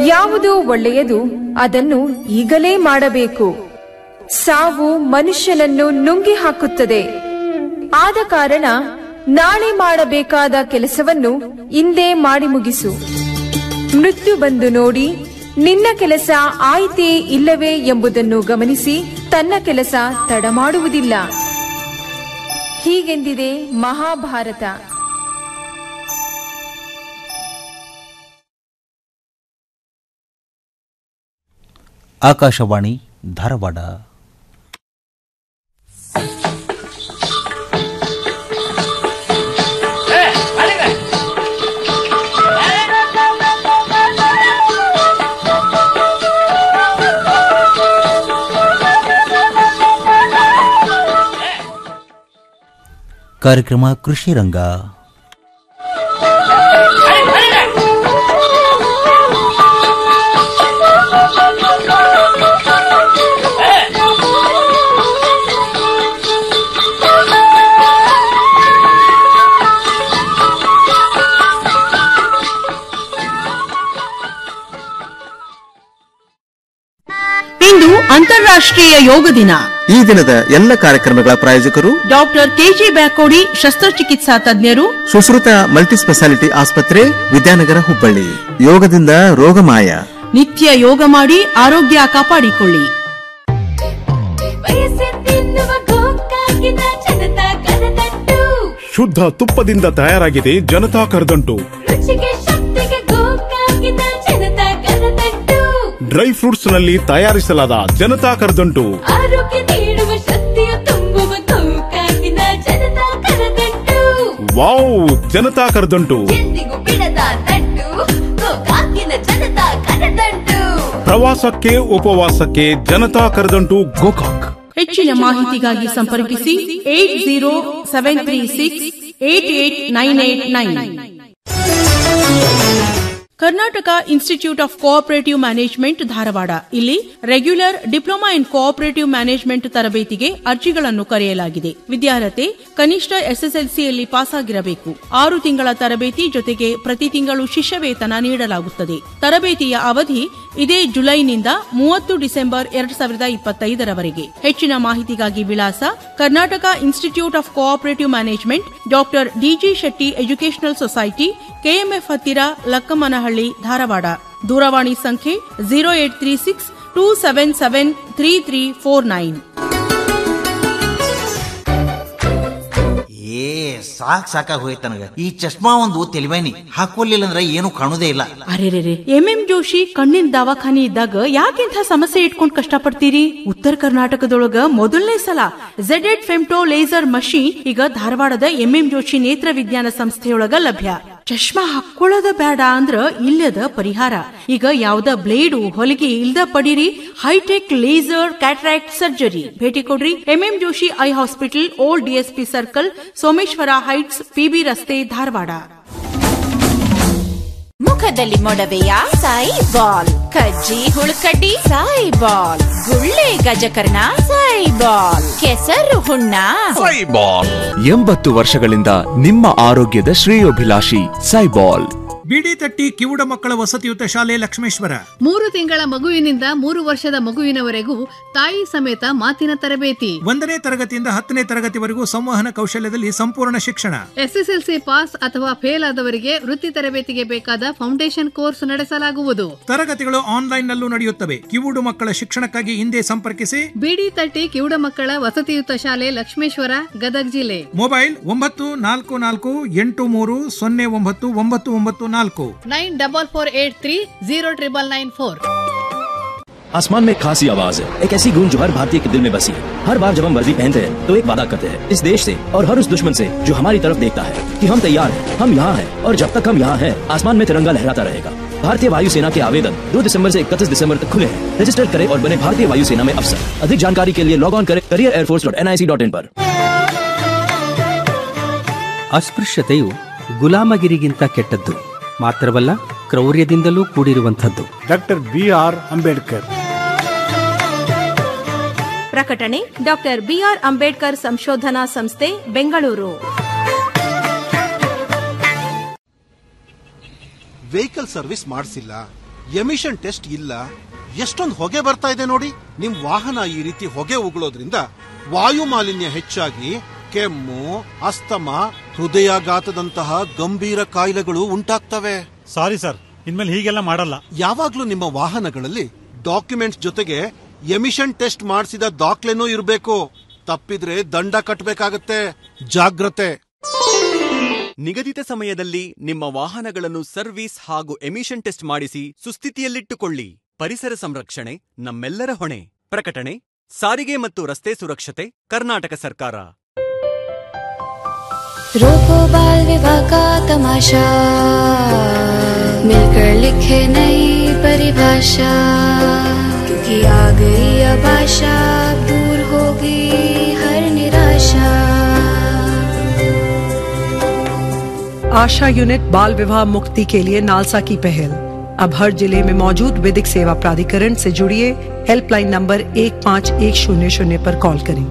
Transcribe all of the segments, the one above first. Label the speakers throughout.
Speaker 1: ಯಾವುದು ಒಳ್ಳೆಯದು ಅದನ್ನು ಈಗಲೇ ಮಾಡಬೇಕು ಸಾವು ಮನುಷ್ಯನನ್ನು ನುಂಗಿ ಹಾಕುತ್ತದೆ ಆದ ಕಾರಣ ನಾಳೆ ಮಾಡಬೇಕಾದ ಕೆಲಸವನ್ನು ಇಂದೇ ಮಾಡಿ ಮುಗಿಸು ಮೃತ್ಯು ಬಂದು ನೋಡಿ ನಿನ್ನ ಕೆಲಸ ಆಯ್ತೇ ಇಲ್ಲವೇ ಎಂಬುದನ್ನು ಗಮನಿಸಿ ತನ್ನ ಕೆಲಸ ತಡ ಮಾಡುವುದಿಲ್ಲ ಹೀಗೆಂದಿದೆ ಮಹಾಭಾರತ
Speaker 2: ಆಕಾಶವಾಣಿ ಧಾರವಾಡ ಕಾರ್ಯಕ್ರಮ ಕೃಷಿ ರಂಗ
Speaker 3: ಇಂದು ಅಂತಾರಾಷ್ಟ್ರೀಯ ಯೋಗ ದಿನ
Speaker 4: ಈ ದಿನದ ಎಲ್ಲ ಕಾರ್ಯಕ್ರಮಗಳ ಪ್ರಾಯೋಜಕರು
Speaker 3: ಡಾಕ್ಟರ್ ಕೆಜಿ ಬ್ಯಾಕೋಡಿ ಶಸ್ತ್ರಚಿಕಿತ್ಸಾ ತಜ್ಞರು
Speaker 4: ಸುಶ್ರುತ ಮಲ್ಟಿ ಸ್ಪೆಷಾಲಿಟಿ ಆಸ್ಪತ್ರೆ ವಿದ್ಯಾನಗರ ಹುಬ್ಬಳ್ಳಿ ಯೋಗದಿಂದ ರೋಗಮಾಯ
Speaker 3: ನಿತ್ಯ ಯೋಗ ಮಾಡಿ ಆರೋಗ್ಯ ಕಾಪಾಡಿಕೊಳ್ಳಿ
Speaker 5: ವಯಸ್ಸೆನ್ನೆನ್ನುವ ಗೋಕಾಕಿನ ಜನತ ಕರತಟ್ಟು
Speaker 6: ಶುದ್ಧ ತುಪ್ಪದಿಂದ ತಯಾರಾಗಿದೆ ಜನತಾ ಕರದಂಟು
Speaker 5: ರುಚಿಗೆ ಶಕ್ತಿಗೆ ಗೋಕಾಕಿನ ಜನತ ಕರತಟ್ಟು
Speaker 6: ಡ್ರೈ ಫ್ರೂಟ್ಸ್ ನಲ್ಲಿ ತಯಾರಿಸಲಾದ ಜನತಾ ಕರದಂಟು
Speaker 5: ಆರೋಗ್ಯ ನೀಡುವ ಶಕ್ತಿಯ ತುಂಬುವ ಗೋಕಾಕಿನ ಜನತ ಕರತಟ್ಟು
Speaker 6: ವಾವ್ ಜನತಾ ಕರದಂಟು
Speaker 5: ಎಂದಿಗೂ ಬಿಡದ ತಟ್ಟು ಗೋಕಾಕಿನ ಜನತ ಕರತಟ್ಟು
Speaker 6: ಪ್ರವಾಸಕ್ಕೆ ಉಪವಾಸಕ್ಕೆ ಜನತಾ ಕರದಂಟು ಗೋಕಾಕ್
Speaker 3: ಹೆಚ್ಚಿನ ಮಾಹಿತಿಗಾಗಿ ಸಂಪರ್ಕಿಸಿ eight zero seven three six eight eight nine eight nine Karnataka institute of cooperative management Dharwad ಇಲ್ಲಿ regular diploma in cooperative management ತರಬೇತಿಗೆ ಅರ್ಜಿಗಳನ್ನು ಕರೆಯಲಾಗಿದೆ ವಿದ್ಯಾರ್ಹತೆ ಕನಿಷ್ಠ ಎಸ್ಎಸ್ಎಲ್ಸಿಯಲ್ಲಿ ಪಾಸಾಗಿರಬೇಕು ಆರು ತಿಂಗಳ ತರಬೇತಿ ಜೊತೆಗೆ ಪ್ರತಿ ತಿಂಗಳು ಶಿಷ್ಯ ವೇತನ ನೀಡಲಾಗುತ್ತದೆ ತರಬೇತಿಯ ಅವಧಿ ಇದೇ ಜುಲೈನಿಂದ ಮೂವತ್ತು ಡಿಸೆಂಬರ್ ಎರಡ್ ಸಾವಿರದ ಇಪ್ಪತ್ತೈದರವರೆಗೆ ಹೆಚ್ಚಿನ ಮಾಹಿತಿಗಾಗಿ ವಿಳಾಸ Karnataka institute of cooperative management doctor DG Shetty educational society KMF ಹತ್ತಿರ ಲಕ್ಕಮ್ಮನಹಳ್ಳಿ ಧಾರವಾಡ ದೂರವಾಣಿ ಸಂಖ್ಯೆ zero eight three six two seven seven three three four nine
Speaker 7: ಏ ಸಾಕ್ ಸಾಕಾಗ್ ಹೋಯ್ತು ನನಗ ಈ ಚಶ್ಮಾ ಒಂದು ತೆಲಿವೇನಿ ಹಾಕೊಲ್ಲಿಲ್ಲ ಅಂದ್ರೆ ಏನು ಕಾಣುದೇ ಇಲ್ಲ
Speaker 3: ಅರೆರೆರೆ ಎಂ ಎಂ ಜೋಶಿ ಕಣ್ಣಿನ ದವಾಖಾನಿ ಇದ್ದಾಗ ಯಾಕಿಂಥ ಸಮಸ್ಯೆ ಇಟ್ಕೊಂಡ್ ಕಷ್ಟಪಡ್ತೀರಿ ಉತ್ತರ ಕರ್ನಾಟಕದೊಳಗ ಮೊದಲನೇ ಸಲ ಝೆಡ್ ಎಡ್ ಫೆಮ್ಟೋ ಲೇಸರ್ ಮಷೀನ್ ಈಗ ಧಾರವಾಡದ ಎಂ ಎಂ ಜೋಶಿ ನೇತ್ರ ವಿಜ್ಞಾನ ಸಂಸ್ಥೆಯೊಳಗ ಲಭ್ಯ ಚಶ್ಮಾ ಹಾಕೊಳ್ಳೋದ ಬೇಡ ಅಂದ್ರ ಇಲ್ಲದ ಪರಿಹಾರ ಈಗ ಯಾವ್ದ ಬ್ಲೇಡು ಹೊಲಿಗೆ ಇಲ್ದ ಪಡಿರಿ ಹೈಟೆಕ್ ಲೇಸರ್ ಕ್ಯಾಟ್ರಾಕ್ಟ್ ಸರ್ಜರಿ ಭೇಟಿ ಕೊಡ್ರಿ MM Joshi eye hospital old DSP circle Someshwara heights PB ರಸ್ತೆ ಧಾರವಾಡ
Speaker 8: ಮುಖದಲ್ಲಿ ಮೊಡವೆಯ ಸಾಯಿ ಬಾಲ್ ಕಜ್ಜಿ ಹುಳುಕಡ್ಡಿ ಸಾಯಿ ಬಾಲ್ ಗುಳ್ಳೆ ಗಜಕರ್ಣ ಸಾಯಿ ಬಾಲ್ ಕೆಸರು ಹುಣ್ಣ
Speaker 9: ಎಂಬತ್ತು ವರ್ಷಗಳಿಂದ ನಿಮ್ಮ ಆರೋಗ್ಯದ ಶ್ರೇಯೋಭಿಲಾಷಿ ಸೈಬಾಲ್
Speaker 10: ಬಿಡಿ ತಟ್ಟಿ ಕಿವುಡ ಮಕ್ಕಳ ವಸತಿಯುತ ಶಾಲೆ ಲಕ್ಷ್ಮೇಶ್ವರ
Speaker 11: ಮೂರು ತಿಂಗಳ ಮಗುವಿನಿಂದ ಮೂರು ವರ್ಷದ ಮಗುವಿನವರೆಗೂ ತಾಯಿ ಸಮೇತ ಮಾತಿನ ತರಬೇತಿ
Speaker 10: ಒಂದನೇ ತರಗತಿಯಿಂದ ಹತ್ತನೇ ತರಗತಿವರೆಗೂ ಸಂವಹನ ಕೌಶಲ್ಯದಲ್ಲಿ ಸಂಪೂರ್ಣ ಶಿಕ್ಷಣ
Speaker 11: ಎಸ್ಎಸ್ಎಲ್ಸಿ ಪಾಸ್ ಅಥವಾ ಫೇಲ್ ಆದವರಿಗೆ ವೃತ್ತಿ ತರಬೇತಿಗೆ ಬೇಕಾದ ಫೌಂಡೇಶನ್ ಕೋರ್ಸ್ ನಡೆಸಲಾಗುವುದು
Speaker 10: ತರಗತಿಗಳು ಆನ್ಲೈನ್ ನಲ್ಲೂ ನಡೆಯುತ್ತವೆ ಕಿವುಡು ಮಕ್ಕಳ ಶಿಕ್ಷಣಕ್ಕಾಗಿ ಹಿಂದೆ ಸಂಪರ್ಕಿಸಿ
Speaker 11: ಬಿಡಿ ತಟ್ಟಿ ಕಿವುಡ ಮಕ್ಕಳ ವಸತಿಯುತ ಶಾಲೆ ಲಕ್ಷ್ಮೇಶ್ವರ ಗದಗ್ ಜಿಲ್ಲೆ
Speaker 10: ಮೊಬೈಲ್ ಒಂಬತ್ತು ನಾಲ್ಕು ನಾಲ್ಕು ಎಂಟು ಮೂರು ಸೊನ್ನೆ ಒಂಬತ್ತು ಒಂಬತ್ತು ಒಂಬತ್ತು ನಾಲ್ಕು
Speaker 11: nine double four eight three zero triple nine four
Speaker 12: आसमान में खासी आवाज है एक ऐसी गूंज जो हर भारतीय के दिल में बसी है हर बार जब हम वर्दी पहनते हैं तो एक वादा करते हैं इस देश से और हर उस दुश्मन से जो हमारी तरफ देखता है कि हम तैयार हैं हम यहाँ हैं और जब तक हम यहाँ हैं आसमान में तिरंगा लहराता रहेगा भारतीय वायुसेना के आवेदन 2 दिसंबर से 31 दिसंबर तक खुले हैं रजिस्टर करें और बने भारतीय वायुसेना में अफसर अधिक जानकारी के लिए लॉग ऑन करें career air force dot N I C dot in पर
Speaker 13: ಅಸ್ಪೃಶ್ಯತೆಯು ಗುಲಾಮಗಿರಿಗಿಂತ ಕೆಟ್ಟದ್ದು ಮಾತ್ರವಲ್ಲ ಕ್ರೌರ್ಯದಿಂದಲೂ ಕೂಡಿರುವಂಥದ್ದು
Speaker 14: ಡಾಕ್ಟರ್ ಬಿ ಆರ್ ಅಂಬೇಡ್ಕರ್
Speaker 15: ಪ್ರಕಟಣೆ ಡಾಕ್ಟರ್ ಬಿಆರ್ ಅಂಬೇಡ್ಕರ್ ಸಂಶೋಧನಾ ಸಂಸ್ಥೆ ಬೆಂಗಳೂರು
Speaker 16: ವೆಹಿಕಲ್ ಸರ್ವಿಸ್ ಮಾಡಿಸಿಲ್ಲ ಎಮಿಷನ್ ಟೆಸ್ಟ್ ಇಲ್ಲ ಎಷ್ಟೊಂದು ಹೊಗೆ ಬರ್ತಾ ಇದೆ ನೋಡಿ ನಿಮ್ ವಾಹನ ಈ ರೀತಿ ಹೊಗೆ ಉಗುಳೋದ್ರಿಂದ ವಾಯು ಮಾಲಿನ್ಯ ಹೆಚ್ಚಾಗಿ ಕೆಮ್ಮು ಅಸ್ತಮ ಹೃದಯಾಘಾತದಂತಹ ಗಂಭೀರ ಕಾಯಿಲೆಗಳು ಉಂಟಾಗ್ತವೆ
Speaker 14: ಸಾರಿ ಸರ್ ಇನ್ಮೇಲೆ ಹೀಗೆಲ್ಲ ಮಾಡಲ್ಲ
Speaker 16: ಯಾವಾಗ್ಲೂ ನಿಮ್ಮ ವಾಹನಗಳಲ್ಲಿ ಡಾಕ್ಯುಮೆಂಟ್ಸ್ ಜೊತೆಗೆ ಎಮಿಷನ್ ಟೆಸ್ಟ್ ಮಾಡಿಸಿದ ದಾಖಲೆನೂ ಇರಬೇಕು ತಪ್ಪಿದ್ರೆ ದಂಡ ಕಟ್ಟಬೇಕಾಗತ್ತೆ ಜಾಗ್ರತೆ
Speaker 17: ನಿಗದಿತ ಸಮಯದಲ್ಲಿ ನಿಮ್ಮ ವಾಹನಗಳನ್ನು ಸರ್ವಿಸ್ ಹಾಗೂ ಎಮಿಷನ್ ಟೆಸ್ಟ್ ಮಾಡಿಸಿ ಸುಸ್ಥಿತಿಯಲ್ಲಿಟ್ಟುಕೊಳ್ಳಿ ಪರಿಸರ ಸಂರಕ್ಷಣೆ ನಮ್ಮೆಲ್ಲರ ಹೊಣೆ ಪ್ರಕಟಣೆ ಸಾರಿಗೆ ಮತ್ತು ರಸ್ತೆ ಸುರಕ್ಷತೆ ಕರ್ನಾಟಕ ಸರ್ಕಾರ
Speaker 5: रोको बाल विवाह का तमाशा मिलकर लिखे नई परिभाषा क्योंकि आ गई अब आशा अब दूर होगी हर निराशा
Speaker 18: आशा यूनिट बाल विवाह मुक्ति के लिए नालसा की पहल अब हर जिले में मौजूद विधिक सेवा प्राधिकरण से जुड़िए हेल्पलाइन नंबर एक पाँच एक शून्य शून्य पर कॉल करें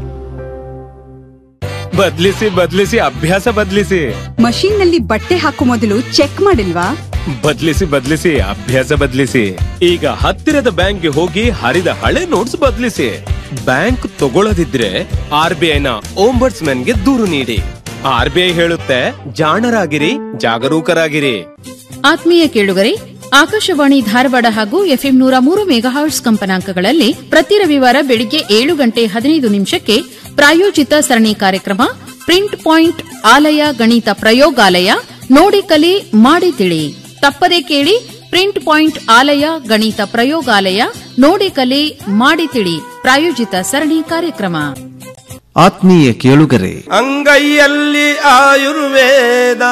Speaker 19: ಬದ್ಲಿಸಿ ಬದ್ಲಿಸಿ ಅಭ್ಯಾಸ ಬದ್ಲಿಸಿ
Speaker 20: ಮಷೀನ್ ನಲ್ಲಿ ಬಟ್ಟೆ ಹಾಕೋ ಮೊದಲು ಚೆಕ್ ಮಾಡಿಲ್ವಾ
Speaker 19: ಬದ್ಲಿಸಿ ಬದ್ಲಿಸಿ ಅಭ್ಯಾಸ ಬದ್ಲಿಸಿ ಈಗ ಹತ್ತಿರದ ಬ್ಯಾಂಕ್ಗೆ ಹೋಗಿ ಹರಿದ ಹಳೆ ನೋಟ್ಸ್ ಬದ್ಲಿಸಿ ಬ್ಯಾಂಕ್ ತಗೊಳ್ಳದಿದ್ರೆ ಆರ್ ಬಿ ಐನ ಗೆ ದೂರು ನೀಡಿ ಆರ್ ಬಿ ಐ ಹೇಳುತ್ತೆ ಜಾಣರಾಗಿರಿ ಜಾಗರೂಕರಾಗಿರಿ
Speaker 21: ಆತ್ಮೀಯ ಕೇಳುಗರೆ ಆಕಾಶವಾಣಿ ಧಾರವಾಡ ಹಾಗೂ ಎಫ್ಎಂ ನೂರ ಮೂರು ಮೆಗಾಹರ್ಟ್ಸ್ ಕಂಪನಾಂಕಗಳಲ್ಲಿ ಪ್ರತಿ ರವಿವಾರ ಬೆಳಿಗ್ಗೆ ಏಳು ಗಂಟೆ ಹದಿನೈದು ನಿಮಿಷಕ್ಕೆ ಪ್ರಾಯೋಜಿತ ಸರಣಿ ಕಾರ್ಯಕ್ರಮ ಪ್ರಿಂಟ್ ಪಾಯಿಂಟ್ ಆಲಯ ಗಣಿತ ಪ್ರಯೋಗಾಲಯ ನೋಡಿ ಕಲಿ ಮಾಡಿ ತಿಳಿ ತಪ್ಪದೆ ಕೇಳಿ ಪ್ರಿಂಟ್ ಪಾಯಿಂಟ್ ಆಲಯ ಗಣಿತ ಪ್ರಯೋಗಾಲಯ ನೋಡಿ ಕಲಿ ಮಾಡಿ ತಿಳಿ ಪ್ರಾಯೋಜಿತ ಸರಣಿ ಕಾರ್ಯಕ್ರಮ
Speaker 4: ಆತ್ಮೀಯ ಕೇಳುಗರೆ
Speaker 22: ಅಂಗೈಯಲ್ಲಿ ಆಯುರ್ವೇದ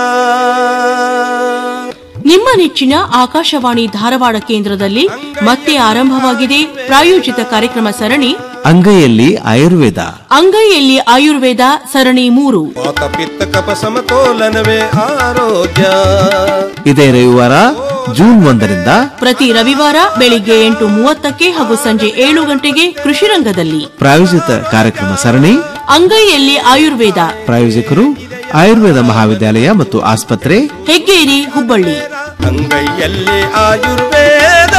Speaker 3: ನಿಮ್ಮ ನೆಚ್ಚಿನ ಆಕಾಶವಾಣಿ ಧಾರವಾಡ ಕೇಂದ್ರದಲ್ಲಿ ಮತ್ತೆ ಆರಂಭವಾಗಿದೆ ಪ್ರಾಯೋಜಿತ ಕಾರ್ಯಕ್ರಮ ಸರಣಿ
Speaker 4: ಅಂಗೈಯಲ್ಲಿ ಆಯುರ್ವೇದ
Speaker 3: ಅಂಗೈಯಲ್ಲಿ ಆಯುರ್ವೇದ ಸರಣಿ ಮೂರು
Speaker 22: ವಾತ ಪಿತ್ತ ಕಪ ಸಮತೋಲನವೇ ಆರೋಗ್ಯ
Speaker 4: ಇದೇ ರವಿವಾರ ಜೂನ್ ಒಂದರಿಂದ
Speaker 3: ಪ್ರತಿ ರವಿವಾರ ಬೆಳಿಗ್ಗೆ ಎಂಟು ಮೂವತ್ತಕ್ಕೆ ಹಾಗೂ ಸಂಜೆ ಏಳು ಗಂಟೆಗೆ ಕೃಷಿ ರಂಗದಲ್ಲಿ
Speaker 4: ಪ್ರಾಯೋಜಿತ ಕಾರ್ಯಕ್ರಮ ಸರಣಿ
Speaker 3: ಅಂಗೈಯಲ್ಲಿ ಆಯುರ್ವೇದ
Speaker 4: ಪ್ರಾಯೋಜಕರು ಆಯುರ್ವೇದ ಮಹಾವಿದ್ಯಾಲಯ ಮತ್ತು ಆಸ್ಪತ್ರೆ
Speaker 3: ಹೆಗ್ಗೇರಿ ಹುಬ್ಬಳ್ಳಿ
Speaker 22: ಅಂಗೈಯಲ್ಲಿ ಆಯುರ್ವೇದ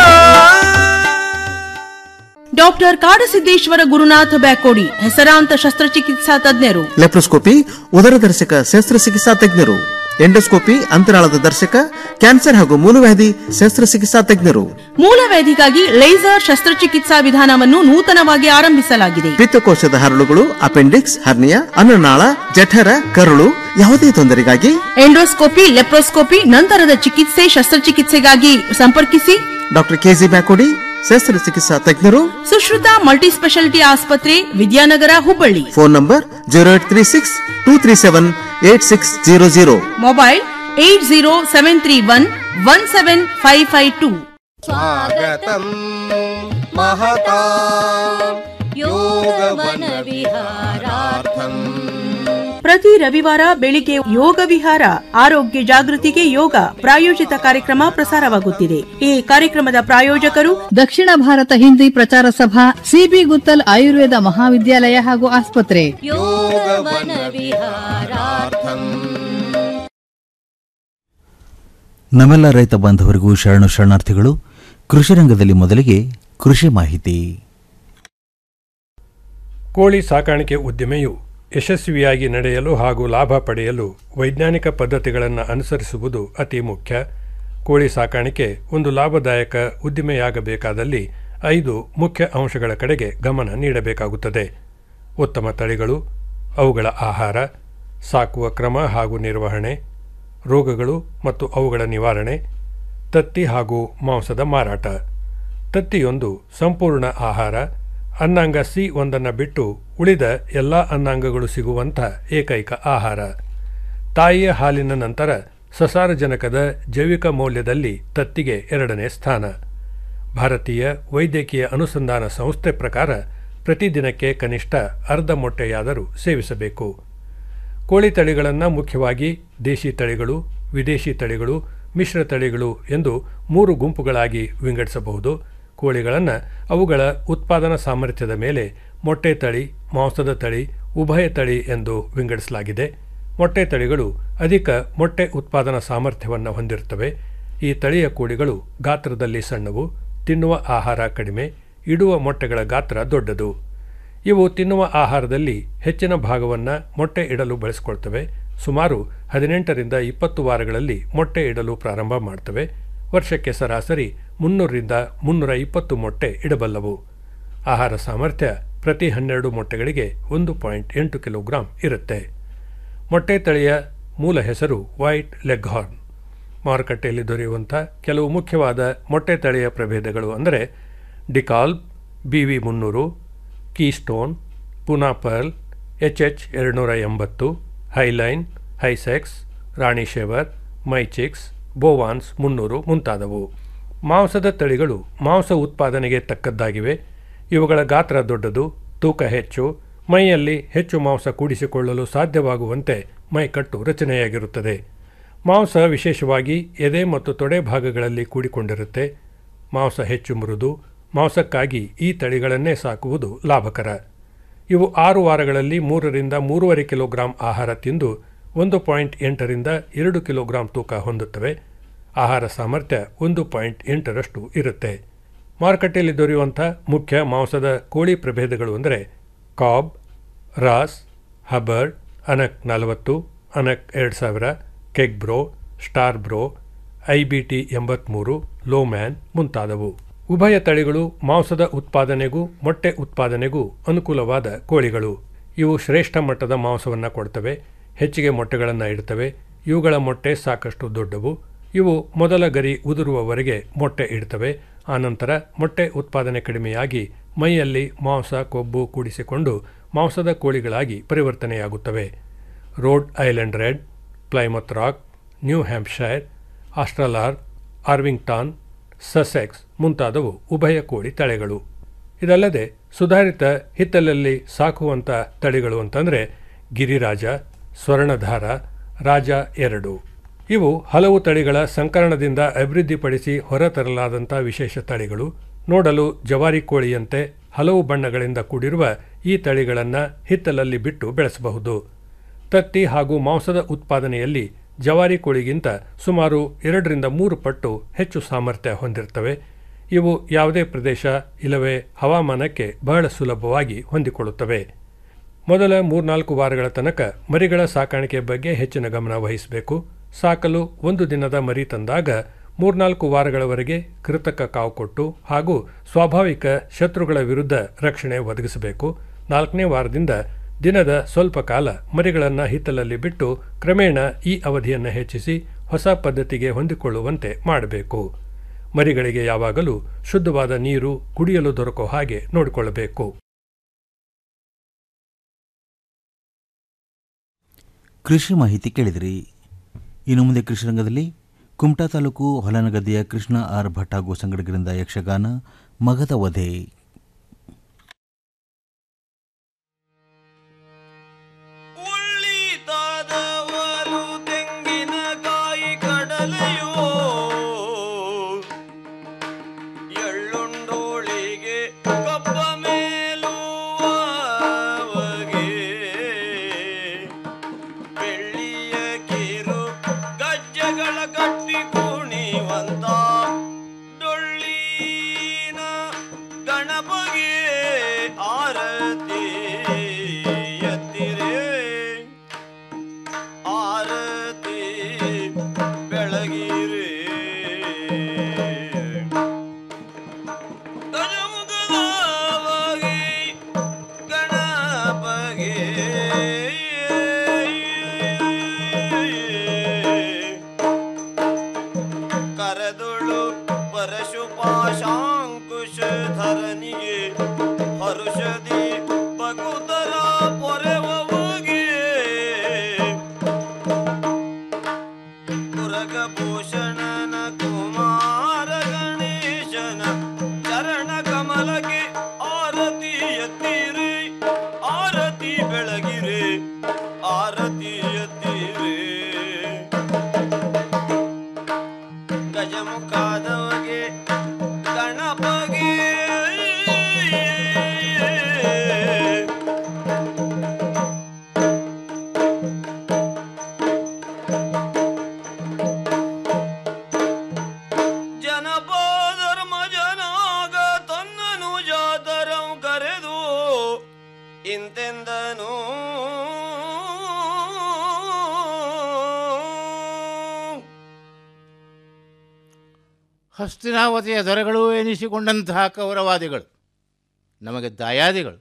Speaker 3: ಡಾಕ್ಟರ್ ಕಾಡಸಿದ್ದೇಶ್ವರ ಗುರುನಾಥ ಬ್ಯಾಕೋಡಿ ಹೆಸರಾಂತ ಶಸ್ತ್ರಚಿಕಿತ್ಸಾ ತಜ್ಞರು
Speaker 4: ಲೆಪ್ರೋಸ್ಕೋಪಿ ಉದರದರ್ಶಕ ಶಸ್ತ್ರಚಿಕಿತ್ಸಾ ತಜ್ಞರು ಎಂಡೋಸ್ಕೋಪಿ ಅಂತರಾಳದ ದರ್ಶಕ ಕ್ಯಾನ್ಸರ್ ಹಾಗೂ ಮೂಲವ್ಯಾಧಿ ಶಸ್ತ್ರಚಿಕಿತ್ಸಾ ತಜ್ಞರು
Speaker 3: ಮೂಲವ್ಯಾಧಿಗಾಗಿ ಲೇಸರ್ ಶಸ್ತ್ರಚಿಕಿತ್ಸಾ ವಿಧಾನವನ್ನು ನೂತನವಾಗಿ ಆರಂಭಿಸಲಾಗಿದೆ
Speaker 4: ಪಿತ್ತಕೋಶದ ಹರಳುಗಳು ಅಪೆಂಡಿಕ್ಸ್ ಹರ್ನಿಯಾ ಅನ್ನನಾಳ ಜಠರ ಕರುಳು ಯಾವುದೇ ತೊಂದರೆಗಾಗಿ
Speaker 3: ಎಂಡೋಸ್ಕೋಪಿ ಲೆಪ್ರೋಸ್ಕೋಪಿ ನಂತರದ ಚಿಕಿತ್ಸೆ ಶಸ್ತ್ರಚಿಕಿತ್ಸೆಗಾಗಿ ಸಂಪರ್ಕಿಸಿ
Speaker 4: ಡಾಕ್ಟರ್ ಕೆಜಿ ಬ್ಯಾಕೋಡಿ ಶಸ್ತ್ರಚಿಕಿತ್ಸಾ ತಜ್ಞರು
Speaker 3: ಸುಶ್ರುತ ಮಲ್ಟಿಸ್ಪೆಷಾಲಿಟಿ ಆಸ್ಪತ್ರೆ Vidyanagar Hubballi
Speaker 4: phone number zero eight three six two three seven eight six zero zero
Speaker 3: mobile eight zero seven three one one seven five five two
Speaker 22: ಸ್ವಾಗತಂ ಮಹತಾ ಯೋಗವನ ವಿಹಾರಾರ್ಥಂ
Speaker 3: ಪ್ರತಿ ರವಿವಾರ ಬೆಳಿಗ್ಗೆ ಯೋಗ ವಿಹಾರ ಆರೋಗ್ಯ ಜಾಗೃತಿಗೆ ಯೋಗ ಪ್ರಾಯೋಜಿತ ಕಾರ್ಯಕ್ರಮ ಪ್ರಸಾರವಾಗುತ್ತಿದೆ ಈ ಕಾರ್ಯಕ್ರಮದ ಪ್ರಾಯೋಜಕರು
Speaker 11: ದಕ್ಷಿಣ ಭಾರತ ಹಿಂದಿ ಪ್ರಚಾರ ಸಭಾ ಸಿಬಿ ಗುತ್ತಲ್ ಆಯುರ್ವೇದ ಮಹಾವಿದ್ಯಾಲಯ ಹಾಗೂ ಆಸ್ಪತ್ರೆ
Speaker 22: ಯೋಗವನ ವಿಹಾರಾರ್ಥಂ
Speaker 2: ನಮ್ಮೆಲ್ಲ ರೈತ ಬಾಂಧವರಿಗೂ ಶರಣು ಶರಣಾರ್ಥಿಗಳು ಕೃಷಿ ರಂಗದಲ್ಲಿ ಮೊದಲಿಗೆ ಕೃಷಿ ಮಾಹಿತಿ
Speaker 23: ಕೋಳಿ ಸಾಕಾಣಿಕೆ ಉದ್ದಿಮೆಯು ಯಶಸ್ವಿಯಾಗಿ ನಡೆಯಲು ಹಾಗೂ ಲಾಭ ಪಡೆಯಲು ವೈಜ್ಞಾನಿಕ ಪದ್ಧತಿಗಳನ್ನು ಅನುಸರಿಸುವುದು ಅತಿ ಮುಖ್ಯ ಕೋಳಿ ಸಾಕಾಣಿಕೆ ಒಂದು ಲಾಭದಾಯಕ ಉದ್ದಿಮೆಯಾಗಬೇಕಾದಲ್ಲಿ ಐದು ಮುಖ್ಯ ಅಂಶಗಳ ಕಡೆಗೆ ಗಮನ ನೀಡಬೇಕಾಗುತ್ತದೆ ಉತ್ತಮ ತಳಿಗಳು ಅವುಗಳ ಆಹಾರ ಸಾಕುವ ಕ್ರಮ ಹಾಗೂ ನಿರ್ವಹಣೆ ರೋಗಗಳು ಮತ್ತು ಅವುಗಳ ನಿವಾರಣೆ ತತ್ತಿ ಹಾಗೂ ಮಾಂಸದ ಮಾರಾಟ ತತ್ತಿಯೊಂದು ಸಂಪೂರ್ಣ ಆಹಾರ ಅನ್ನಾಂಗ ಸಿ ಒಂದನ್ನು ಬಿಟ್ಟು ಉಳಿದ ಎಲ್ಲ ಅನ್ನಾಂಗಗಳು ಸಿಗುವಂಥ ಏಕೈಕ ಆಹಾರ ತಾಯಿಯ ಹಾಲಿನ ನಂತರ ಸಸಾರಜನಕದ ಜೈವಿಕ ಮೌಲ್ಯದಲ್ಲಿ ತತ್ತಿಗೆ ಎರಡನೇ ಸ್ಥಾನ ಭಾರತೀಯ ವೈದ್ಯಕೀಯ ಅನುಸಂಧಾನ ಸಂಸ್ಥೆ ಪ್ರಕಾರ ಪ್ರತಿದಿನಕ್ಕೆ ಕನಿಷ್ಠ ಅರ್ಧ ಮೊಟ್ಟೆಯಾದರೂ ಸೇವಿಸಬೇಕು ಕೋಳಿ ತಳಿಗಳನ್ನು ಮುಖ್ಯವಾಗಿ ದೇಶಿ ತಳಿಗಳು ವಿದೇಶಿ ತಳಿಗಳು ಮಿಶ್ರ ತಳಿಗಳು ಎಂದು ಮೂರು ಗುಂಪುಗಳಾಗಿ ವಿಂಗಡಿಸಬಹುದು ಕೋಳಿಗಳನ್ನು ಅವುಗಳ ಉತ್ಪಾದನಾ ಸಾಮರ್ಥ್ಯದ ಮೇಲೆ ಮೊಟ್ಟೆ ತಳಿ ಮಾಂಸದ ತಳಿ ಉಭಯ ತಳಿ ಎಂದು ವಿಂಗಡಿಸಲಾಗಿದೆ ಮೊಟ್ಟೆ ತಳಿಗಳು ಅಧಿಕ ಮೊಟ್ಟೆ ಉತ್ಪಾದನಾ ಸಾಮರ್ಥ್ಯವನ್ನು ಹೊಂದಿರುತ್ತವೆ ಈ ತಳಿಯ ಕೋಳಿಗಳು ಗಾತ್ರದಲ್ಲಿ ಸಣ್ಣವು ತಿನ್ನುವ ಆಹಾರ ಕಡಿಮೆ ಇಡುವ ಮೊಟ್ಟೆಗಳ ಗಾತ್ರ ದೊಡ್ಡದು ಇವು ತಿನ್ನುವ ಆಹಾರದಲ್ಲಿ ಹೆಚ್ಚಿನ ಭಾಗವನ್ನು ಮೊಟ್ಟೆ ಇಡಲು ಬಳಸಿಕೊಳ್ತವೆ ಸುಮಾರು ಹದಿನೆಂಟರಿಂದ ಇಪ್ಪತ್ತು ವಾರಗಳಲ್ಲಿ ಮೊಟ್ಟೆ ಇಡಲು ಪ್ರಾರಂಭ ಮಾಡ್ತವೆ ವರ್ಷಕ್ಕೆ ಸರಾಸರಿ ಮುನ್ನೂರರಿಂದ ಮುನ್ನೂರ ಇಪ್ಪತ್ತು ಮೊಟ್ಟೆ ಇಡಬಲ್ಲವು ಆಹಾರ ಸಾಮರ್ಥ್ಯ ಪ್ರತಿ ಹನ್ನೆರಡು ಮೊಟ್ಟೆಗಳಿಗೆ ಒಂದು ಪಾಯಿಂಟ್ ಎಂಟು ಕಿಲೋಗ್ರಾಂ ಇರುತ್ತೆ ಮೊಟ್ಟೆ ತಳಿಯ ಮೂಲ ಹೆಸರು ವೈಟ್ ಲೆಗ್ ಹಾರ್ನ್ ಮಾರುಕಟ್ಟೆಯಲ್ಲಿ ದೊರೆಯುವಂಥ ಕೆಲವು ಮುಖ್ಯವಾದ ಮೊಟ್ಟೆ ತಳಿಯ ಪ್ರಭೇದಗಳು ಅಂದರೆ ಡಿಕಾಲ್ಬ್ ಬಿ ವಿ ಮುನ್ನೂರು Keystone Poona pearl H H ಎರಡುನೂರ ಎಂಬತ್ತು ಹೈಲೈನ್ ಹೈಸೆಕ್ಸ್ ರಾಣಿ ಶೇವರ್ ಮೈಚಿಕ್ಸ್ ಬೋವಾನ್ಸ್ ಮುನ್ನೂರು ಮುಂತಾದವು ಮಾಂಸದ ತಳಿಗಳು ಮಾಂಸ ಉತ್ಪಾದನೆಗೆ ತಕ್ಕದ್ದಾಗಿವೆ ಇವುಗಳ ಗಾತ್ರ ದೊಡ್ಡದು ತೂಕ ಹೆಚ್ಚು ಮೈಯಲ್ಲಿ ಹೆಚ್ಚು ಮಾಂಸ ಕೂಡಿಸಿಕೊಳ್ಳಲು ಸಾಧ್ಯವಾಗುವಂತೆ ಮೈಕಟ್ಟು ರಚನೆಯಾಗಿರುತ್ತದೆ ಮಾಂಸ ವಿಶೇಷವಾಗಿ ಎದೆ ಮತ್ತು ತೊಡೆ ಭಾಗಗಳಲ್ಲಿ ಕೂಡಿಕೊಂಡಿರುತ್ತೆ ಮಾಂಸ ಹೆಚ್ಚು ಮೃದು ಮಾಂಸಕ್ಕಾಗಿ ಈ ತಳಿಗಳನ್ನೇ ಸಾಕುವುದು ಲಾಭಕರ ಇವು ಆರು ವಾರಗಳಲ್ಲಿ ಮೂರರಿಂದ ಮೂರುವರೆ ಕಿಲೋಗ್ರಾಂ ಆಹಾರ ತಿಂದು ಒಂದು ಪಾಯಿಂಟ್ ಎಂಟರಿಂದ ಎರಡು ಕಿಲೋಗ್ರಾಂ ತೂಕ ಹೊಂದುತ್ತವೆ ಆಹಾರ ಸಾಮರ್ಥ್ಯ ಒಂದು ಪಾಯಿಂಟ್ ಎಂಟರಷ್ಟು ಇರುತ್ತೆ ಮಾರುಕಟ್ಟೆಯಲ್ಲಿ ದೊರೆಯುವಂಥ ಮುಖ್ಯ ಮಾಂಸದ ಕೋಳಿ ಪ್ರಭೇದಗಳು ಅಂದರೆ ಕಾಬ್ ರಾಸ್ ಹಬರ್ಡ್ ಅನಕ್ ನಲವತ್ತು ಅನಕ್ ಎರಡು ಸಾವಿರ keg bro star bro I B T ಎಂಬತ್ತ್ಮೂರು ಲೋಮ್ಯಾನ್ ಮುಂತಾದವು ಉಭಯ ತಳಿಗಳು ಮಾಂಸದ ಉತ್ಪಾದನೆಗೂ ಮೊಟ್ಟೆ ಉತ್ಪಾದನೆಗೂ ಅನುಕೂಲವಾದ ಕೋಳಿಗಳು ಇವು ಶ್ರೇಷ್ಠ ಮಟ್ಟದ ಮಾಂಸವನ್ನು ಕೊಡ್ತವೆ ಹೆಚ್ಚಿಗೆ ಮೊಟ್ಟೆಗಳನ್ನು ಇಡ್ತವೆ ಇವುಗಳ ಮೊಟ್ಟೆ ಸಾಕಷ್ಟು ದೊಡ್ಡವು ಇವು ಮೊದಲ ಗರಿ ಉದುರುವವರೆಗೆ ಮೊಟ್ಟೆ ಇಡ್ತವೆ ಆನಂತರ ಮೊಟ್ಟೆ ಉತ್ಪಾದನೆ ಕಡಿಮೆಯಾಗಿ ಮೈಯಲ್ಲಿ ಮಾಂಸ ಕೊಬ್ಬು ಕೂಡಿಸಿಕೊಂಡು ಮಾಂಸದ ಕೋಳಿಗಳಾಗಿ ಪರಿವರ್ತನೆಯಾಗುತ್ತವೆ Rhode Island red Plymouth rock New Hampshire Australorp Orpington Sussex ಮುಂತಾದವು ಉಭಯ ಕೋಳಿ ತಳಿಗಳು ಇದಲ್ಲದೆ ಸುಧಾರಿತ ಹಿತ್ತಲಲ್ಲಿ ಸಾಕುವಂಥ ತಳಿಗಳು ಅಂತಂದರೆ ಗಿರಿರಾಜ ಸ್ವರ್ಣಧಾರ ರಾಜ ಎರಡು ಇವು ಹಲವು ತಳಿಗಳ ಸಂಕರಣದಿಂದ ಅಭಿವೃದ್ಧಿಪಡಿಸಿ ಹೊರತರಲಾದಂಥ ವಿಶೇಷ ತಳಿಗಳು ನೋಡಲು ಜವಾರಿ ಕೋಳಿಯಂತೆ ಹಲವು ಬಣ್ಣಗಳಿಂದ ಕೂಡಿರುವ ಈ ತಳಿಗಳನ್ನು ಹಿತ್ತಲಲ್ಲಿ ಬಿಟ್ಟು ಬೆಳೆಸಬಹುದು ತತ್ತಿ ಹಾಗೂ ಮಾಂಸದ ಉತ್ಪಾದನೆಯಲ್ಲಿ ಜವಾರಿ ಕೋಳಿಗಿಂತ ಸುಮಾರು ಎರಡರಿಂದ ಮೂರು ಪಟ್ಟು ಹೆಚ್ಚು ಸಾಮರ್ಥ್ಯ ಹೊಂದಿರ್ತವೆ ಇವು ಯಾವುದೇ ಪ್ರದೇಶ ಇಲ್ಲವೇ ಹವಾಮಾನಕ್ಕೆ ಬಹಳ ಸುಲಭವಾಗಿ ಹೊಂದಿಕೊಳ್ಳುತ್ತವೆ ಮೊದಲ ಮೂರ್ನಾಲ್ಕು ವಾರಗಳ ತನಕ ಮರಿಗಳ ಸಾಕಾಣಿಕೆ ಬಗ್ಗೆ ಹೆಚ್ಚಿನ ಗಮನ ವಹಿಸಬೇಕು ಸಾಕಲು ಒಂದು ದಿನದ ಮರಿ ತಂದಾಗ ಮೂರ್ನಾಲ್ಕು ವಾರಗಳವರೆಗೆ ಕೃತಕ ಕಾವು ಕೊಟ್ಟು ಹಾಗೂ ಸ್ವಾಭಾವಿಕ ಶತ್ರುಗಳ ವಿರುದ್ಧ ರಕ್ಷಣೆ ಒದಗಿಸಬೇಕು ನಾಲ್ಕನೇ ವಾರದಿಂದ ದಿನದ ಸ್ವಲ್ಪ ಕಾಲ ಮರಿಗಳನ್ನು ಹಿತ್ತಲಲ್ಲಿ ಬಿಟ್ಟು ಕ್ರಮೇಣ ಈ ಅವಧಿಯನ್ನು ಹೆಚ್ಚಿಸಿ ಹೊಸ ಪದ್ಧತಿಗೆ ಹೊಂದಿಕೊಳ್ಳುವಂತೆ ಮಾಡಬೇಕು ಮರಿಗಳಿಗೆ ಯಾವಾಗಲೂ ಶುದ್ಧವಾದ ನೀರು ಕುಡಿಯಲು ದೊರಕೋ ಹಾಗೆ ನೋಡಿಕೊಳ್ಳಬೇಕು
Speaker 2: ಕೃಷಿ ಮಾಹಿತಿ ಕೇಳಿದಿರಿ ಇನ್ನು ಮುಂದೆ ಕೃಷಿ ರಂಗದಲ್ಲಿ ಕುಮಟಾ ತಾಲೂಕು ಹೊಲನಗದ್ದೆಯ ಕೃಷ್ಣ ಆರ್ ಭಟ್ ಹಾಗೂ ಸಂಗಡಿಗರಿಂದ ಯಕ್ಷಗಾನ ಮಗದ ವಧೆ
Speaker 1: ಉಳ್ಳಿತಾದವರು ತೆಂಗಿನಕಾಯಿ ಕಡಲೆಯೋ ಎಳ್ಳುಂಡೋಳಿಗೆ ಕಬ್ಬ ಮೇಲುವಗೆ ಬೆಳ್ಳಿಯ ಕಿರು ಗಜ್ಜೆಗಳ ಕಟ್ಟಿ ಕುಣಿವಂತ ಡೊಳ್ಳಿನ ಗಣಪಗೆ ಆರತಿ ಎತ್ತಿರೇ ಆರತಿ ಬೆಳಗಿರೆ ಗಜಮುಖದವಾಗಿ ಗಣಪಗೆ ಕರೆದುಳು ಪರಶುಪಾಶಾಂಕುಶ ಧರನಿಗೆ ಹರುಷದಿ ಬಗುತರ ಪೊರೆವಗೆ ಮುರಗಭೂಷಣನ ಕುಮಾರ ಗಣೇಶನ ಚರಣ ಕಮಲಕ್ಕೆ ಆರತಿ ಎತ್ತಿರಿ ಆರತಿ ಬೆಳಗಿರೆ ಆರತಿ ಎತ್ತಿರೆ ಗಜಮುಖಾದವಗೆ ಗಣಪಗೆ
Speaker 6: ಹಸ್ತಿನಾವತಿಯ ದೊರೆಗಳು ಎನಿಸಿಕೊಂಡಂತಹ ಕೌರವಾದಿಗಳು ನಮಗೆ ದಯಾದಿಗಳು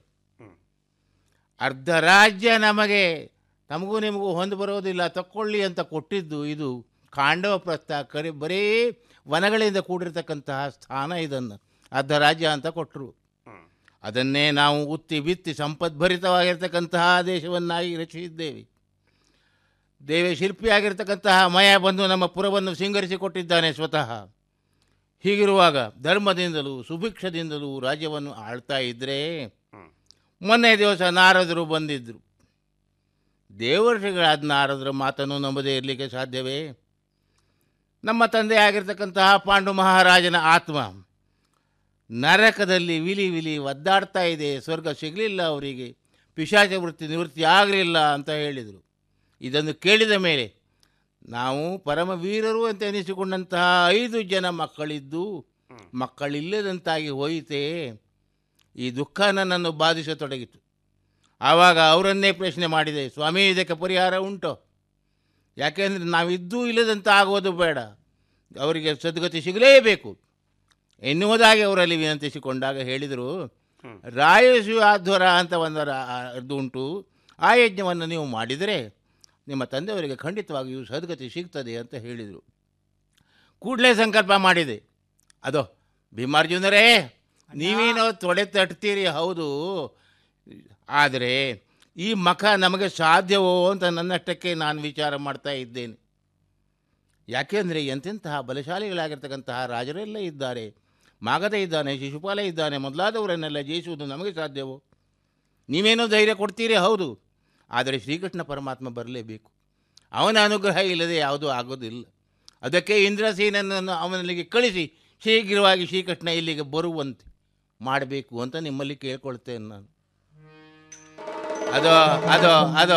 Speaker 6: ಅರ್ಧ ರಾಜ್ಯ ನಮಗೆ ನಮಗೂ ನಿಮಗೂ ಹೊಂದು ಬರೋದಿಲ್ಲ ತಕ್ಕೊಳ್ಳಿ ಅಂತ ಕೊಟ್ಟಿದ್ದು ಇದು ಕಾಂಡವ ಪ್ರಸ್ಥ ಕರಿ ಬರೀ ವನಗಳಿಂದ ಕೂಡಿರ್ತಕ್ಕಂತಹ ಸ್ಥಾನ ಇದನ್ನು ಅರ್ಧ ರಾಜ್ಯ ಅಂತ ಕೊಟ್ಟರು ಅದನ್ನೇ ನಾವು ಉತ್ತಿ ಬಿತ್ತಿ ಸಂಪದ್ಭರಿತವಾಗಿರ್ತಕ್ಕಂತಹ ದೇಶವನ್ನಾಗಿ ರಚಿಸಿದ್ದೇವೆ ದೇವ ಶಿಲ್ಪಿಯಾಗಿರ್ತಕ್ಕಂತಹ ಮಯ ಬಂದು ನಮ್ಮ ಪುರವನ್ನು ಸಿಂಗರಿಸಿಕೊಟ್ಟಿದ್ದಾನೆ ಸ್ವತಃ ಹೀಗಿರುವಾಗ ಧರ್ಮದಿಂದಲೂ ಸುಭಿಕ್ಷದಿಂದಲೂ ರಾಜ್ಯವನ್ನು ಆಳ್ತಾ ಇದ್ದರೆ ಮೊನ್ನೆ ದಿವಸ ನಾರದರು ಬಂದಿದ್ದರು ದೇವರ್ಷಿಗಳಾದ ನಾರದರ ಮಾತನ್ನು ನಂಬದೇ ಇರಲಿಕ್ಕೆ ಸಾಧ್ಯವೇ ನಮ್ಮ ತಂದೆ ಆಗಿರ್ತಕ್ಕಂತಹ ಪಾಂಡು ಮಹಾರಾಜನ ಆತ್ಮ ನರಕದಲ್ಲಿ ವಿಲಿ ವಿಲಿ ಒದ್ದಾಡ್ತಾ ಇದೆ ಸ್ವರ್ಗ ಸಿಗಲಿಲ್ಲ ಅವರಿಗೆ ಪಿಶಾಚ ವೃತ್ತಿ ನಿವೃತ್ತಿ ಆಗಲಿಲ್ಲ ಅಂತ ಹೇಳಿದರು ಇದನ್ನು ಕೇಳಿದ ಮೇಲೆ ನಾವು ಪರಮವೀರರು ಅಂತ ಎನಿಸಿಕೊಂಡಂತಹ ಐದು ಜನ ಮಕ್ಕಳಿದ್ದು ಮಕ್ಕಳಿಲ್ಲದಂತಾಗಿ ಹೋಯಿತೆ ಈ ದುಃಖ ನನ್ನನ್ನು ಬಾಧಿಸತೊಡಗಿತು ಆವಾಗ ಅವರನ್ನೇ ಪ್ರಶ್ನೆ ಮಾಡಿದೆ ಸ್ವಾಮಿ ಇದಕ್ಕೆ ಪರಿಹಾರ ಉಂಟು ಯಾಕೆಂದರೆ ನಾವಿದ್ದೂ ಇಲ್ಲದಂತ ಆಗೋದು ಬೇಡ ಅವರಿಗೆ ಸದ್ಗತಿ ಸಿಗಲೇಬೇಕು ಎನ್ನುವುದಾಗಿ ಅವರಲ್ಲಿ ವಿನಂತಿಸಿಕೊಂಡಾಗ ಹೇಳಿದರು ರಾಯಸ್ವಾಧ್ವರ ಅಂತ ಒಂದು ರಾ- ಅದು ಉಂಟು ಆ ಯಜ್ಞವನ್ನು ನೀವು ಮಾಡಿದರೆ ನಿಮ್ಮ ತಂದೆಯವರಿಗೆ ಖಂಡಿತವಾಗಿಯೂ ಸದ್ಗತಿ ಸಿಗ್ತದೆ ಅಂತ ಹೇಳಿದರು ಕೂಡಲೇ ಸಂಕಲ್ಪ ಮಾಡಿದೆ ಅದೋ ಭೀಮಾರ್ಜುನರೇ ನೀವೇನೋ ತೊಡೆ ತಟ್ತೀರಿ ಹೌದು ಆದರೆ ಈ ಮಖ ನಮಗೆ ಸಾಧ್ಯವೋ ಅಂತ ನನ್ನಷ್ಟಕ್ಕೆ ನಾನು ವಿಚಾರ ಮಾಡ್ತಾ ಇದ್ದೇನೆ ಯಾಕೆಂದರೆ ಎಂತೆಂತಹ ಬಲಶಾಲಿಗಳಾಗಿರ್ತಕ್ಕಂತಹ ರಾಜರೆಲ್ಲ ಇದ್ದಾರೆ ಮಾಗದ ಇದ್ದಾನೆ ಶಿಶುಪಾಲ ಇದ್ದಾನೆ ಮೊದಲಾದವರನ್ನೆಲ್ಲ ಜಯಿಸುವುದು ನಮಗೆ ಸಾಧ್ಯವೋ ನೀವೇನೋ ಧೈರ್ಯ ಕೊಡ್ತೀರಿ ಹೌದು ಆದರೆ ಶ್ರೀಕೃಷ್ಣ ಪರಮಾತ್ಮ ಬರಲೇಬೇಕು ಅವನ ಅನುಗ್ರಹ ಇಲ್ಲದೆ ಯಾವುದೂ ಆಗೋದಿಲ್ಲ ಅದಕ್ಕೆ ಇಂದ್ರಸೇನನ್ನು ಅವನಲ್ಲಿಗೆ ಕಳಿಸಿ ಶೀಘ್ರವಾಗಿ ಶ್ರೀಕೃಷ್ಣ ಇಲ್ಲಿಗೆ ಬರುವಂತೆ ಮಾಡಬೇಕು ಅಂತ ನಿಮ್ಮಲ್ಲಿ ಕೇಳ್ಕೊಳ್ತೇನೆ ನಾನು ಅದೋ ಅದೋ ಅದೋ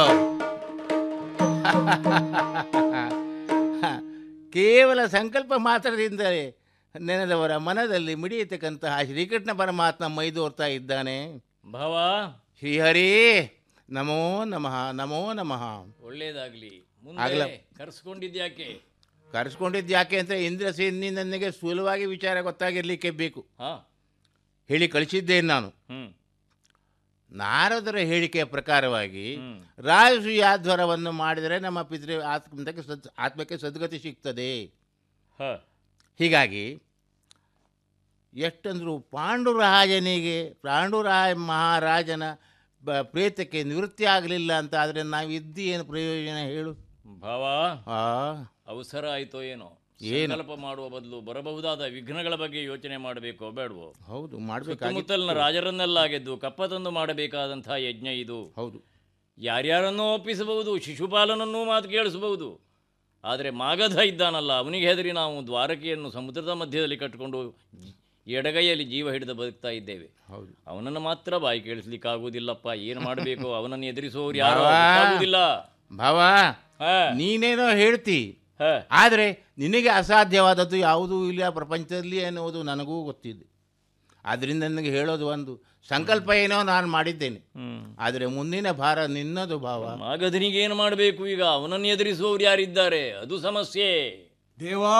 Speaker 6: ಕೇವಲ ಸಂಕಲ್ಪ ಮಾತ್ರದಿಂದಲೇ ನೆನೆದವರ ಮನದಲ್ಲಿ ಮಿಡಿಯತಕ್ಕಂತಹ ಶ್ರೀಕೃಷ್ಣ ಪರಮಾತ್ಮ ಮೈದೋರ್ತಾ ಇದ್ದಾನೆ
Speaker 7: ಭಾವ
Speaker 6: ಶ್ರೀಹರಿ ನಮೋ ನಮಃ ನಮೋ ನಮಃ
Speaker 7: ಒಳ್ಳೇದಾಗ್ಲಿ
Speaker 6: ಆಗ್ಲ.
Speaker 7: ಮುಂದೆ ಕರ್ಸ್ಕೊಂಡಿದ್ಯಾಕೆ
Speaker 6: ಕರೆಸ್ಕೊಂಡಿದ್ದು ಯಾಕೆ ಅಂದರೆ ಇಂದ್ರಸೇನಿ ನನಗೆ ಸುಲಭವಾಗಿ ವಿಚಾರ ಗೊತ್ತಾಗಿರಲಿಕ್ಕೆ ಬೇಕು
Speaker 7: ಹಾ
Speaker 6: ಹೇಳಿ ಕಳಿಸಿದ್ದೇನೆ ನಾನು
Speaker 7: ಹ್ಮ್
Speaker 6: ನಾರದರ ಹೇಳಿಕೆಯ ಪ್ರಕಾರವಾಗಿ ರಾಜಸೂಯಾಧ್ವರವನ್ನು ಮಾಡಿದರೆ ನಮ್ಮ ಪಿತೃ ಆತ್ಮಕ್ಕೆ ಸದ್ ಆತ್ಮಕ್ಕೆ ಸದ್ಗತಿ ಸಿಗ್ತದೆ
Speaker 7: ಹ
Speaker 6: ಹೀಗಾಗಿ ಎಷ್ಟಂದ್ರು ಪಾಂಡುರಾಜನಿಗೆ ಪಾಂಡುರಾಯ ಮಹಾರಾಜನ ಬ ಪ್ರೇತಕ್ಕೆ ನಿವೃತ್ತಿ ಆಗಲಿಲ್ಲ ಅಂತ ಆದರೆ ನಾವು ಇದ್ದು ಏನು ಪ್ರಯೋಜನ ಹೇಳು
Speaker 7: ಭಾವ
Speaker 6: ಆ
Speaker 7: ಅವಸರ ಆಯ್ತೋ ಏನೋ
Speaker 6: ಏನು?
Speaker 7: ಸಂಕಲ್ಪ ಮಾಡುವ ಬದಲು ಬರಬಹುದಾದ ವಿಘ್ನಗಳ ಬಗ್ಗೆ ಯೋಚನೆ ಮಾಡಬೇಕೋ ಬೇಡವೋ
Speaker 6: ಹೌದು ಮಾಡಬೇಕಾಗಿತ್ತು
Speaker 7: ಸುತ್ತಮುತ್ತಲಿನ ರಾಜರನ್ನೆಲ್ಲ ಗೆದ್ದು ಕಪ್ಪ ತಂದು ಮಾಡಬೇಕಾದಂತಹ ಯಜ್ಞ ಇದು
Speaker 6: ಹೌದು
Speaker 7: ಯಾರ್ಯಾರನ್ನೂ ಒಪ್ಪಿಸಬಹುದು ಶಿಶುಪಾಲನನ್ನೂ ಮಾತು ಕೇಳಿಸಬಹುದು ಆದರೆ ಮಾಗಧ ಇದ್ದಾನಲ್ಲ ಅವನಿಗೆ ಹೆದರಿ ನಾವು ದ್ವಾರಕೆಯನ್ನು ಸಮುದ್ರದ ಮಧ್ಯದಲ್ಲಿ ಕಟ್ಟಿಕೊಂಡು ಎಡಗೈಯಲ್ಲಿ ಜೀವ ಹಿಡಿದು ಬದುಕ್ತಾ ಇದ್ದೇವೆ
Speaker 6: ಹೌದು
Speaker 7: ಅವನನ್ನು ಮಾತ್ರ ಬಾಯಿ ಕೇಳಿಸ್ಲಿಕ್ಕಾಗುವುದಿಲ್ಲಪ್ಪ ಏನು ಮಾಡಬೇಕು ಅವನನ್ನು ಎದುರಿಸುವವರು ಯಾರು
Speaker 6: ಭಾವ,
Speaker 7: ಆಗುವುದಿಲ್ಲ
Speaker 6: ಭಾವ ನೀನೇನೋ ಹೇಳ್ತಿ ಆದರೆ ನಿನಗೆ ಅಸಾಧ್ಯವಾದದ್ದು ಯಾವುದೂ ಇಲ್ಲ ಪ್ರಪಂಚದಲ್ಲಿ ಎನ್ನುವುದು ನನಗೂ ಗೊತ್ತಿದೆ ಆದ್ದರಿಂದ ನನಗೆ ಹೇಳೋದು ಒಂದು ಸಂಕಲ್ಪ ಏನೋ ನಾನು ಮಾಡಿದ್ದೇನೆ ಆದರೆ ಮುಂದಿನ ಭಾರ ನಿನ್ನದು ಭಾವ
Speaker 7: ಮಾಗಧನಿಗೆ ಏನು ಮಾಡಬೇಕು ಈಗ ಅವನನ್ನು ಎದುರಿಸುವವರು ಯಾರಿದ್ದಾರೆ ಅದು ಸಮಸ್ಯೆ
Speaker 8: ದೇವಾ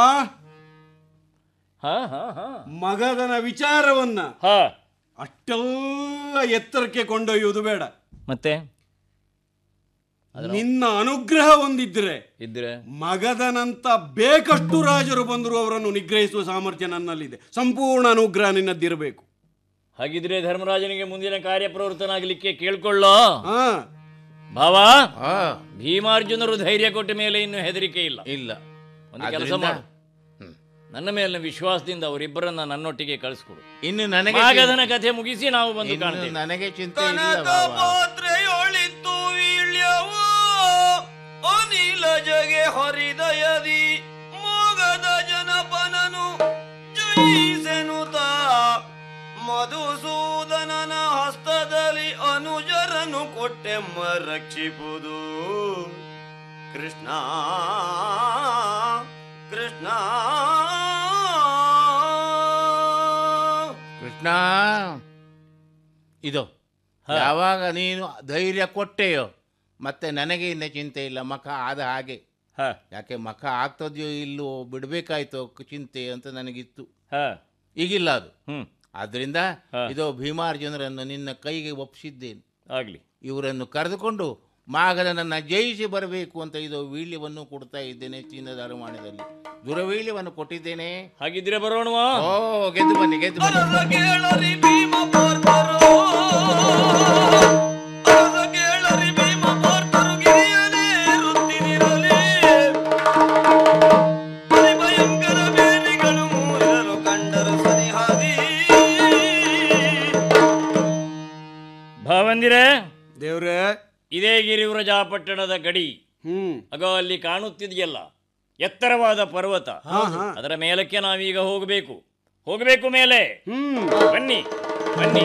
Speaker 7: ಹಾ ಹಾ ಹಾ
Speaker 8: ಮಗದನ ವಿಚಾರವನ್ನ
Speaker 7: ಹಾ
Speaker 8: ಅಷ್ಟೆಲ್ಲ ಎತ್ತರಕ್ಕೆ ಕೊಂಡೊಯ್ಯುವುದು ಬೇಡ
Speaker 7: ಮತ್ತೆ
Speaker 8: ನಿನ್ನ ಅನುಗ್ರಹ ಒಂದಿದ್ರೆ
Speaker 7: ಇದ್ರೆ
Speaker 8: ಮಗದನಂತ ಬೇಕಷ್ಟು ರಾಜರು ಬಂದರೂ ಅವರನ್ನು ನಿಗ್ರಹಿಸುವ ಸಾಮರ್ಥ್ಯ ನನ್ನಲ್ಲಿದೆ ಸಂಪೂರ್ಣ ಅನುಗ್ರಹ ನಿನ್ನದಿರಬೇಕು
Speaker 7: ಹಾಗಿದ್ರೆ ಧರ್ಮರಾಜನಿಗೆ ಮುಂದಿನ ಕಾರ್ಯಪ್ರವೃತ್ತನಾಗಲಿಕ್ಕೆ ಕೇಳ್ಕೊಳ್ಳೋ ಭಾವ ಭೀಮಾರ್ಜುನರು ಧೈರ್ಯ ಕೊಟ್ಟ ಮೇಲೆ ಇನ್ನು ಹೆದರಿಕೆ ಇಲ್ಲ
Speaker 6: ಇಲ್ಲ
Speaker 7: ಒಂದು ಕೆಲಸ
Speaker 6: ಆದ್ರಿಂದ-
Speaker 7: ಮಾಡು ನನ್ನ ಮೇಲಿನ ವಿಶ್ವಾಸದಿಂದ ಅವರಿಬ್ಬರನ್ನ ನನ್ನೊಟ್ಟಿಗೆ ಕಳಿಸ್ಕೊಡು
Speaker 6: ಇನ್ನು ನನಗೆ
Speaker 7: ಮಾಗಧನ ಕಥೆ ಮುಗಿಸಿ ನಾವು ಬಂದು
Speaker 6: ಇನ್ನು
Speaker 7: ಕಾಣ್ತೇವೆ
Speaker 6: ನನಗೆ ಚಿಂತೆ ಇಲ್ಲ ಭಾವ
Speaker 1: ಪಾತ್ರೆಯೊಳಿತ್ತು ವೀಳ್ಯವು ಅನಿಲ ಜಗೆ ಹರಿದಯದಿ ಮೋಗದ ಜನಪನನು ಜಯಿಸೆನುತ ಮಧುಸೂದನನ ಹಸ್ತದಲ್ಲಿ ಅನುಜರನು ಕೊಟ್ಟೆಮ್ಮ ರಕ್ಷಿಪುದು ಕೃಷ್ಣ ಕೃಷ್ಣ
Speaker 6: ಕೃಷ್ಣ ಇದು ಯಾವಾಗ ನೀನು ಧೈರ್ಯ ಕೊಟ್ಟೆಯೋ ಮತ್ತೆ ನನಗೆ ಇನ್ನ ಚಿಂತೆ ಇಲ್ಲ ಮಖ ಆದ ಹಾಗೆ ಯಾಕೆ ಮಖ ಆಗ್ತದೆಯೋ ಇಲ್ಲೋ ಬಿಡಬೇಕಾಯ್ತೋ ಚಿಂತೆ ಅಂತ ನನಗಿತ್ತು
Speaker 7: ಹ
Speaker 6: ಈಗಿಲ್ಲ ಅದು
Speaker 7: ಹ್ಮ್
Speaker 6: ಆದ್ರಿಂದ ಇದು ಭೀಮಾರ್ಜುನರನ್ನು ನಿನ್ನ ಕೈಗೆ ಒಪ್ಪಿಸಿದ್ದೇನೆ
Speaker 7: ಆಗ್ಲಿ
Speaker 6: ಇವರನ್ನು ಕರೆದುಕೊಂಡು ಮಾಗದನನ್ನ ಜಯಿಸಿ ಬರಬೇಕು ಅಂತ ಇದು ವೀಳ್ಯವನ್ನು ಕೊಡ್ತಾ ಇದ್ದೇನೆ ಚಿನ್ನದ ಅರಮಾಣದಲ್ಲಿ ದುರವೀಳ್ಯವನ್ನು ಕೊಟ್ಟಿದ್ದೇನೆ
Speaker 7: ಹಾಗಿದ್ರೆ ಬರೋಣವಾ
Speaker 6: ಓ ಗೆದ್ದು ಬನ್ನಿ ಗೆದ್ದು ಬನ್ನಿ
Speaker 1: ಕೇಳರಿ ಭೀಮ ಪೋರ್ತರು ಅರಸ ಕೇಳರಿ ಭೀಮ ಪೋರ್ತರು ಗಿರಿಯಲೇ ರುತ್ತಿನಿರಲಿ ಭಯಂಕರ ಬೇರಿಗಳು ಮೂರರು ಕಂಡರು ಸರಿಹಾದಿ
Speaker 7: ಭಾವಂದಿರೇ
Speaker 8: ದೇವ್ರೇ
Speaker 7: ಇದೇ ಗಿರಿವ್ರಜ ಪಟ್ಟಣದ ಗಡಿ
Speaker 8: ಹ್ಮ್
Speaker 7: ಅಗೋ ಅಲ್ಲಿ ಕಾಣುತ್ತಿದೆಯಲ್ಲ ಎತ್ತರವಾದ ಪರ್ವತ
Speaker 8: ಹಾ, ಹಾ.
Speaker 7: ಅದರ ಮೇಲಕ್ಕೆ ನಾವೀಗ ಹೋಗಬೇಕು ಹೋಗಬೇಕು ಮೇಲೆ ಬನ್ನಿ ಬನ್ನಿ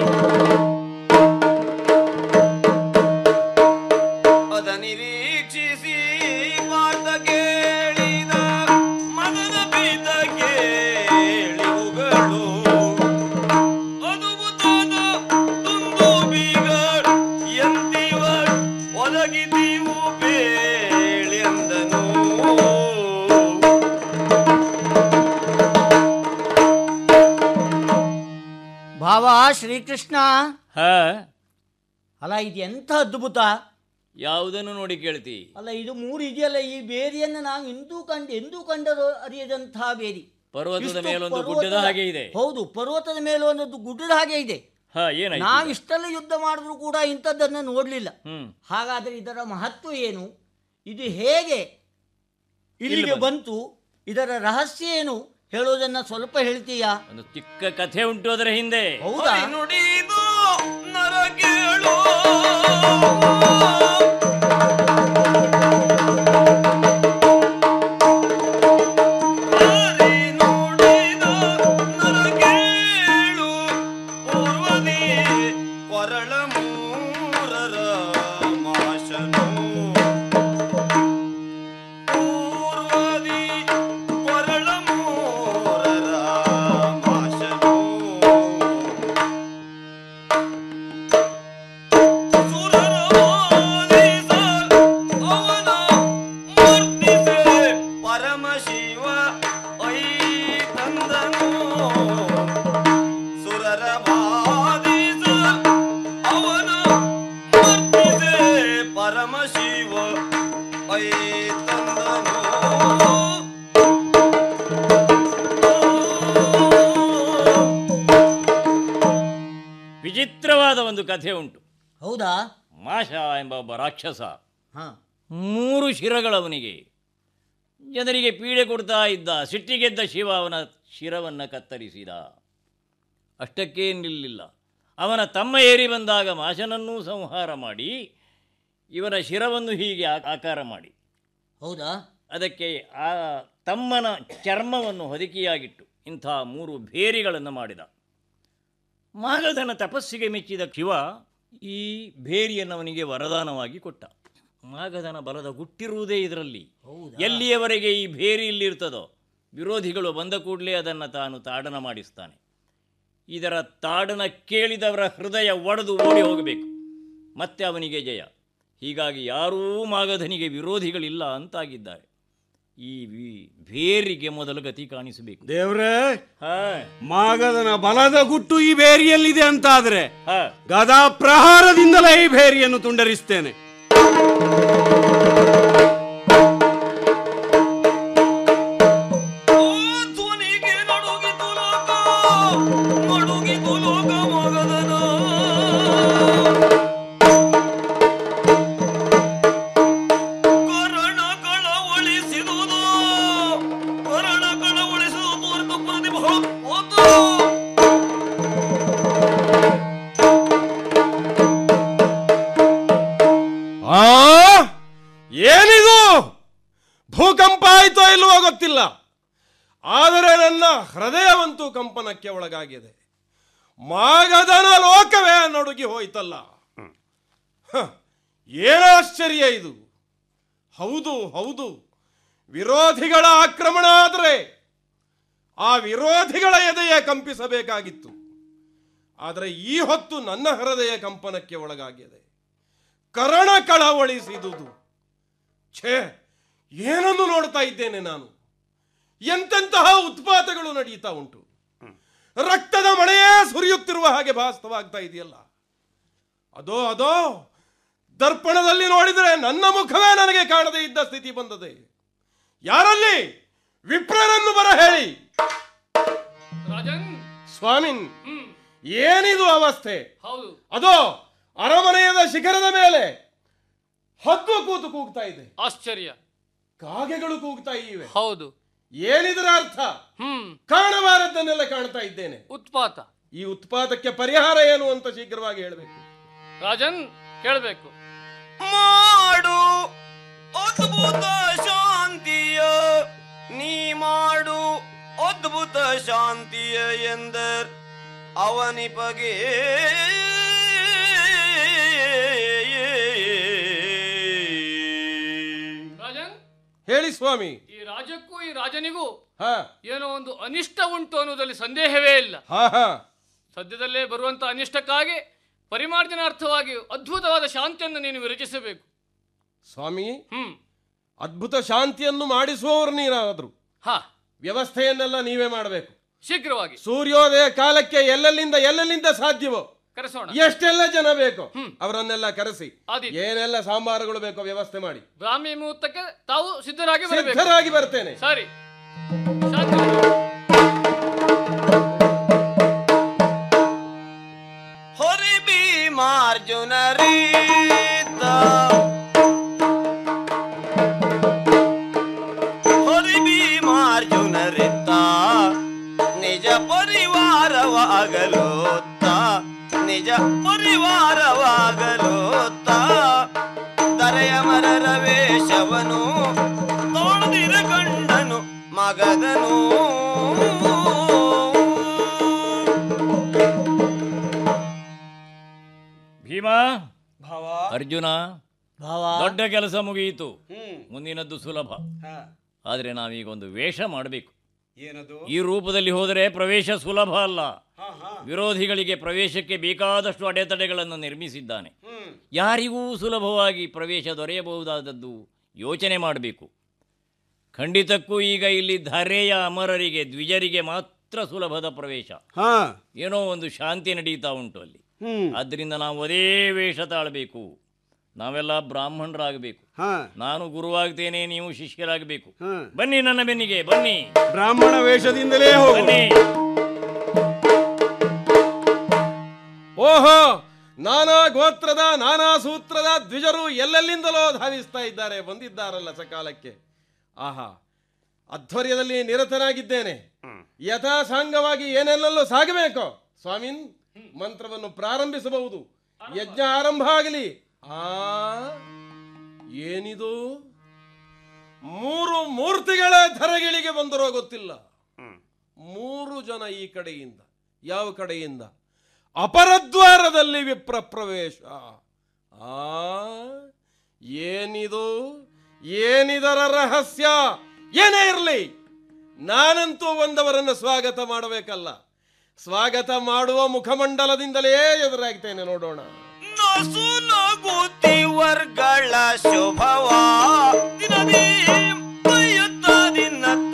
Speaker 1: ಅದ ನಿರೀಕ್ಷಿಸಿ ಪಾರ್ಥ ಕೇಳಿದ ಮಗನ ಬೀತ ಕೇಳಿವುಗಳು ಅದುಬುತಾದ ತುಂದು ಬೀಗ ಎಂದಿವ ಒದಗಿದೀವು ಬೇಳಿ ಅಂದನು
Speaker 9: ಭಾವ ಶ್ರೀಕೃಷ್ಣ
Speaker 7: ಹ
Speaker 9: ಅಲ್ಲ ಇದು ಎಂಥ ಅದ್ಭುತ
Speaker 7: ಯಾವುದನ್ನು ನೋಡಿ ಕೇಳ್ತಿ
Speaker 9: ಅಲ್ಲ ಇದು ಮೂರು ಇದೆಯಲ್ಲ ಈ ಬೇರಿಯನ್ನು ನಾವು ಎಂದೂ ಕಂಡು ಎಂದೂ ಕಂಡರು ಅರಿಯದಂತಹ ಬೇರಿ
Speaker 7: ಪರ್ವತದ
Speaker 9: ಇಷ್ಟು
Speaker 7: ಮೇಲೊಂದು
Speaker 9: ಪರ್ವತದ-
Speaker 7: ಗುಡ್ಡದ ಹಾಗೆ ಇದೆ
Speaker 9: ಹೌದು ಪರ್ವತದ ಮೇಲೆ ಒಂದು ಗುಡ್ಡದ ಹಾಗೆ ಇದೆ
Speaker 7: ಹ ಏನಾಯ್ತು
Speaker 9: ನಾವು
Speaker 7: ಈಗ?
Speaker 9: ಇಷ್ಟೆಲ್ಲ ಯುದ್ಧ ಮಾಡಿದ್ರು ಕೂಡ ಇಂಥದ್ದನ್ನು ನೋಡಲಿಲ್ಲ
Speaker 7: ಹ್ಮ್
Speaker 9: ಹಾಗಾದರೆ ಇದರ ಮಹತ್ವ ಏನು ಇದು ಹೇಗೆ ಇಲ್ಲಿಗೆ
Speaker 7: ಬಂತು.
Speaker 9: ಬಂತು ಇದರ ರಹಸ್ಯ ಏನು ಹೇಳೋದನ್ನ ಸ್ವಲ್ಪ ಹೇಳ್ತೀಯಾ
Speaker 7: ಒಂದು ಚಿಕ್ಕ ಕಥೆ ಉಂಟು ಅದರ ಹಿಂದೆ
Speaker 9: ಹೌದಾ
Speaker 1: ನುಡಿದು ನರ ಕೇಳು ಹರಿ ನುಡಿದ ನರ ಕೇಳು ಪೂರ್ವದಿ ಕೊರಳ ಮೂರರ ಮಾಶನು ಪೂರ್ವದಿ ಕೊರಳ ಮೂರರ ಮಾಶನು ಪರಮ ಶಿವ ಐ ತಂದನು ಸುರರ ಬಾಧಿಸ ಅವನ ಮರ್ತಿಸೆ ಪರಮ ಶಿವ ಐ ತಂದನು
Speaker 7: ವಿಚಿತ್ರವಾದ ಒಂದು ಕಥೆ ಉಂಟು
Speaker 9: ಹೌದಾ
Speaker 7: ಮಾಷ ಎಂಬ ಒಬ್ಬ ರಾಕ್ಷಸ
Speaker 9: ಹಾ
Speaker 7: ಮೂರು ಶಿರಗಳವನಿಗೆ ಜನರಿಗೆ ಪೀಡೆ ಕೊಡ್ತಾ ಇದ್ದ ಸಿಟ್ಟಿಗೆದ್ದ ಶಿವ ಅವನ ಶಿರವನ್ನು ಕತ್ತರಿಸಿದ ಅಷ್ಟಕ್ಕೇ ನಿಲ್ಲಿಲ್ಲ ಅವನ ತಮ್ಮ ಏರಿ ಬಂದಾಗ ಮಾಶನನ್ನೂ ಸಂಹಾರ ಮಾಡಿ ಇವನ ಶಿರವನ್ನು ಹೀಗೆ ಆ- ಆಕಾರ ಮಾಡಿ
Speaker 9: ಹೌದಾ
Speaker 7: ಅದಕ್ಕೆ ಆ ತಮ್ಮನ ಚರ್ಮವನ್ನು ಹೊದಿಕೆಯಾಗಿಟ್ಟು ಇಂಥ ಮೂರು ಭೇರಿಗಳನ್ನು ಮಾಡಿದ ಮಾಗಧನ ತಪಸ್ಸಿಗೆ ಮೆಚ್ಚಿದ ಶಿವ ಈ ಭೇರಿಯನ್ನು ಅವನಿಗೆ ವರದಾನವಾಗಿ ಕೊಟ್ಟ ಮಾಗಧನ ಬಲದ ಗುಟ್ಟಿರುವುದೇ ಇದರಲ್ಲಿ ಎಲ್ಲಿಯವರೆಗೆ ಈ ಭೇರಿ ಇಲ್ಲಿರ್ತದೋ ವಿರೋಧಿಗಳು ಬಂದ ಕೂಡಲೇ ಅದನ್ನು ತಾನು ತಾಡನ ಮಾಡಿಸ್ತಾನೆ ಇದರ ತಾಡನ ಕೇಳಿದವರ ಹೃದಯ ಒಡೆದು ಓಡಿ ಹೋಗಬೇಕು ಮತ್ತೆ ಅವನಿಗೆ ಜಯ ಹೀಗಾಗಿ ಯಾರೂ ಮಾಗಧನಿಗೆ ವಿರೋಧಿಗಳಿಲ್ಲ ಅಂತಾಗಿದ್ದಾರೆ ಈ ವಿ- ಭೇರಿಗೆ ಮೊದಲು ಗತಿ ಕಾಣಿಸಬೇಕು
Speaker 8: ದೇವ್ರೇ
Speaker 7: ಹಾ
Speaker 8: ಮಾಗದನ ಬಲದ ಗುಟ್ಟು ಈ ಬೇರಿಯಲ್ಲಿದೆ ಅಂತಾದ್ರೆ
Speaker 7: ಹಾ
Speaker 8: ಗದಾ ಪ್ರಹಾರದಿಂದಲೇ ಈ ಬೇರಿಯನ್ನು ತುಂಡರಿಸ್ತೇನೆ
Speaker 1: ಧ್ವನಿಗೆ ನಡುಗಿತು ಲೋಕ ನಡುಗಿತು ಲೋಕ ಮಗದನ ಕರಣಗಳ ಒಳಿಸಿದುದು ಕರಣಗಳ ಒಳಿಸುವುದು ತೋರಿತು ಪ್ರತಿಭ ಹೋತು
Speaker 22: ಆ ಏನಿದು ಭೂಕಂಪ ಆಯ್ತೋ ಇಲ್ವೋ ಗೊತ್ತಿಲ್ಲ ಆದರೆ ನನ್ನ ಹೃದಯವಂತೂ ಕಂಪನಕ್ಕೆ ಒಳಗಾಗಿದೆ ಮಾಗದನ ಲೋಕವೇ ನಡುಗಿ ಹೋಯ್ತಲ್ಲ ಹ, ಏನಾಶ್ಚರ್ಯ ಇದು ಹೌದು ಹೌದು ವಿರೋಧಿಗಳ ಆಕ್ರಮಣ ಆದರೆ ಆ ವಿರೋಧಿಗಳ ಎದೆಯ ಕಂಪಿಸಬೇಕಾಗಿತ್ತು ಆದರೆ ಈ ಹೊತ್ತು ನನ್ನ ಹೃದಯ ಕಂಪನಕ್ಕೆ ಒಳಗಾಗಿದೆ ಕರಣ ಕಳವಳಿಸಿದುದು ಛೇ ಏನನ್ನು ನೋಡ್ತಾ ಇದ್ದೇನೆ ನಾನು ಎಂತೆಂತಹ ಉತ್ಪಾತಗಳು ನಡೆಯುತ್ತಾ ಉಂಟು ರಕ್ತದ ಮಳೆಯೇ ಸುರಿಯುತ್ತಿರುವ ಹಾಗೆ ಭಾಸವಾಗ್ತಾ ಇದೆಯಲ್ಲ ಅದೋ ಅದೋ ದರ್ಪಣದಲ್ಲಿ ನೋಡಿದರೆ ನನ್ನ ಮುಖವೇ ನನಗೆ ಕಾಣದೇ ಇದ್ದ ಸ್ಥಿತಿ ಬಂದದೆ ಯಾರಲ್ಲಿ ವಿಪ್ರರನ್ನು ಬರ ಹೇಳಿ
Speaker 10: ರಾಜನ್
Speaker 22: ಸ್ವಾಮಿನ್ ಏನಿದು ಅವಸ್ಥೆ
Speaker 10: ಹೌದು
Speaker 22: ಅದೋ ಅರಮನೆಯದ ಶಿಖರದ ಮೇಲೆ ಹದ್ದು ಕೂತು ಕೂಗ್ತಾ ಇದೆ
Speaker 10: ಆಶ್ಚರ್ಯ
Speaker 22: ಕಾಗೆಗಳು ಕೂಗ್ತಾ ಇವೆ
Speaker 10: ಹೌದು
Speaker 22: ಏನಿದರ ಅರ್ಥ
Speaker 10: ಹ್ಮ್
Speaker 22: ಕಾಣಬಾರದ್ದನ್ನೆಲ್ಲ ಕಾಣ್ತಾ ಇದ್ದೇನೆ
Speaker 10: ಉತ್ಪಾತ
Speaker 22: ಈ ಉತ್ಪಾದಕ್ಕೆ ಪರಿಹಾರ ಏನು ಅಂತ ಶೀಘ್ರವಾಗಿ ಹೇಳಬೇಕು
Speaker 10: ರಾಜನ್ ಕೇಳಬೇಕು
Speaker 1: ಮಾಡು ಅದ್ಭುತ ಶಾಂತಿಯ ನೀ ಮಾಡು ಅದ್ಭುತ ಶಾಂತಿಯ ಎಂದರ್ ಅವನಿಪಗೆ
Speaker 10: ರಾಜನ್
Speaker 22: ಹೇಳಿ ಸ್ವಾಮಿ
Speaker 10: ಈ ರಾಜಕ್ಕೂ ಈ ರಾಜನಿಗೂ
Speaker 22: ಹಾ
Speaker 10: ಏನೋ ಒಂದು ಅನಿಷ್ಟ ಉಂಟು ಅನ್ನೋದ್ರಲ್ಲಿ ಸಂದೇಹವೇ ಇಲ್ಲ
Speaker 22: ಹಾ ಹಾ
Speaker 10: ಸದ್ಯದಲ್ಲೇ ಬರುವಂತ ಅನಿಷ್ಟಕ್ಕಾಗಿ ಪರಿಮಾರ್ಜನಾರ್ಥವಾಗಿ ಅದ್ಭುತವಾದ ಶಾಂತಿಯನ್ನು ನೀನು ವಿರಚಿಸಬೇಕು
Speaker 22: ಸ್ವಾಮಿ
Speaker 10: ಹ್ಮ್
Speaker 22: ಅದ್ಭುತ ಶಾಂತಿಯನ್ನು ಮಾಡಿಸುವವರು ನೀನಾದ್ರು
Speaker 10: ಹಾ
Speaker 22: ವ್ಯವಸ್ಥೆಯನ್ನೆಲ್ಲ ನೀವೇ ಮಾಡಬೇಕು
Speaker 10: ಶೀಘ್ರವಾಗಿ
Speaker 22: ಸೂರ್ಯೋದಯ ಕಾಲಕ್ಕೆ ಎಲ್ಲೆಲ್ಲಿಂದ ಎಲ್ಲೆಲ್ಲಿಂದ ಸಾಧ್ಯವೋ
Speaker 10: ಕರೆಸೋಣ
Speaker 22: ಎಷ್ಟೆಲ್ಲ ಜನ ಬೇಕೋ ಅವರನ್ನೆಲ್ಲ ಕರೆಸಿ
Speaker 10: ಆದೀತು.
Speaker 22: ಏನೆಲ್ಲ ಸಾಂಬಾರುಗಳು ಬೇಕೋ ವ್ಯವಸ್ಥೆ ಮಾಡಿ
Speaker 10: ಬ್ರಾಹ್ಮಿ ಮುಹೂರ್ತಕ್ಕೆ ತಾವು ಸಿದ್ಧರಾಗಿ ಬರಬೇಕು
Speaker 22: ಸಿದ್ಧರಾಗಿ ಬರ್ತೇನೆ
Speaker 10: ಸರಿ
Speaker 1: ಹೊರಿ ಭೀಮಾರ್ಜುನ ರೀತ ಹೊರಿ ಭೀಮಾರ್ಜುನ ರೀತ ನಿಜ ಪರಿವಾರವಾಗಲೋತ್ತ ನಿಜ ಪರಿವಾರವಾಗಲೋತ್ತ ದರೆಯ ಮರರ ವೇಷವನು ತೋಳದಿರ ಗಂಡನು ಮಗದನು
Speaker 7: ಭೀಮಾ
Speaker 1: ಭಾವ
Speaker 7: ಅರ್ಜುನ
Speaker 1: ಭಾವ
Speaker 7: ದೊಡ್ಡ ಕೆಲಸ ಮುಗಿಯಿತು
Speaker 1: ಹ್ಮ್.
Speaker 7: ಮುಂದಿನದ್ದು ಸುಲಭ
Speaker 1: ಹಾ.
Speaker 7: ಆದರೆ ನಾವೀಗ ಒಂದು ವೇಷ ಮಾಡಬೇಕು
Speaker 1: ಏನದು
Speaker 7: ಈ ರೂಪದಲ್ಲಿ ಹೋದರೆ ಪ್ರವೇಶ ಸುಲಭ ಅಲ್ಲ
Speaker 1: ಹಾ, ಹಾ.
Speaker 7: ವಿರೋಧಿಗಳಿಗೆ ಪ್ರವೇಶಕ್ಕೆ ಬೇಕಾದಷ್ಟು ಅಡೆತಡೆಗಳನ್ನು ನಿರ್ಮಿಸಿದ್ದಾನೆ
Speaker 1: ಹ್ಮ್.
Speaker 7: ಯಾರಿಗೂ ಸುಲಭವಾಗಿ ಪ್ರವೇಶ ದೊರೆಯಬಹುದಾದದ್ದು ಯೋಚನೆ ಮಾಡಬೇಕು ಖಂಡಿತಕ್ಕೂ ಈಗ ಇಲ್ಲಿ ಧರೆಯ ಅಮರರಿಗೆ ದ್ವಿಜರಿಗೆ ಮಾತ್ರ ಸುಲಭದ ಪ್ರವೇಶ
Speaker 8: ಹಾ
Speaker 7: ಏನೋ ಒಂದು ಶಾಂತಿ ನಡೀತಾ ಉಂಟು ಅಲ್ಲಿ
Speaker 8: ಹ್ಮ್
Speaker 7: ಆದ್ದರಿಂದ ನಾವು ಅದೇ ವೇಷ ತಾಳಬೇಕು ನಾವೆಲ್ಲ ಬ್ರಾಹ್ಮಣರಾಗಬೇಕು
Speaker 8: ಹಾ
Speaker 7: ನಾನು ಗುರುವಾಗ್ತೇನೆ ನೀವು ಶಿಷ್ಯರಾಗಬೇಕು
Speaker 8: ಹಾ
Speaker 7: ಬನ್ನಿ ನನ್ನ ಬೆನ್ನಿಗೆ ಬನ್ನಿ
Speaker 8: ಬ್ರಾಹ್ಮಣ ವೇಷದಿಂದಲೇ ಹೋಗು
Speaker 7: ಬನ್ನಿ
Speaker 22: ಓಹೋ ನಾನಾ ಗೋತ್ರದ ನಾನಾ ಸೂತ್ರದ ದ್ವಿಜರು ಎಲ್ಲೆಲ್ಲಿಂದಲೋ ಧಾವಿಸ್ತಾ ಇದ್ದಾರೆ ಬಂದಿದ್ದಾರಲ್ಲ ಸಕಾಲಕ್ಕೆ ಆಹಾ ಅಧ್ವರ್ಯದಲ್ಲಿ ನಿರತನಾಗಿದ್ದೇನೆ ಯಥಾ ಸಾಂಗವಾಗಿ ಏನೆಲ್ಲಲ್ಲೂ ಸಾಗಬೇಕು ಸ್ವಾಮಿನ್ ಮಂತ್ರವನ್ನು ಪ್ರಾರಂಭಿಸಬಹುದು ಯಜ್ಞ ಆರಂಭ ಆಗಲಿ ಆ ಏನಿದು ಮೂರು ಮೂರ್ತಿಗಳ ಧರಗಿಳಿಗೆ ಬಂದರೋ ಗೊತ್ತಿಲ್ಲ ಮೂರು ಜನ ಈ ಕಡೆಯಿಂದ ಯಾವ ಕಡೆಯಿಂದ ಅಪರದ್ವಾರದಲ್ಲಿ ವಿಪ್ರ ಪ್ರವೇಶ ಆ ಏನಿದು ಏನಿದರ ರಹಸ್ಯ ಏನೇ ಇರಲಿ ನಾನಂತೂ ಒಂದವರನ್ನು ಸ್ವಾಗತ ಮಾಡಬೇಕಲ್ಲ ಸ್ವಾಗತ ಮಾಡುವ ಮುಖಮಂಡಲದಿಂದಲೇ ಎದುರಾಗ್ತೇನೆ ನೋಡೋಣ
Speaker 1: ನಸು ನಗುತ್ತಿ ವರ್ಗಳ ಶುಭವ ದಿನದಿ ಬೈಯುತ್ತ ದಿನತ್ತ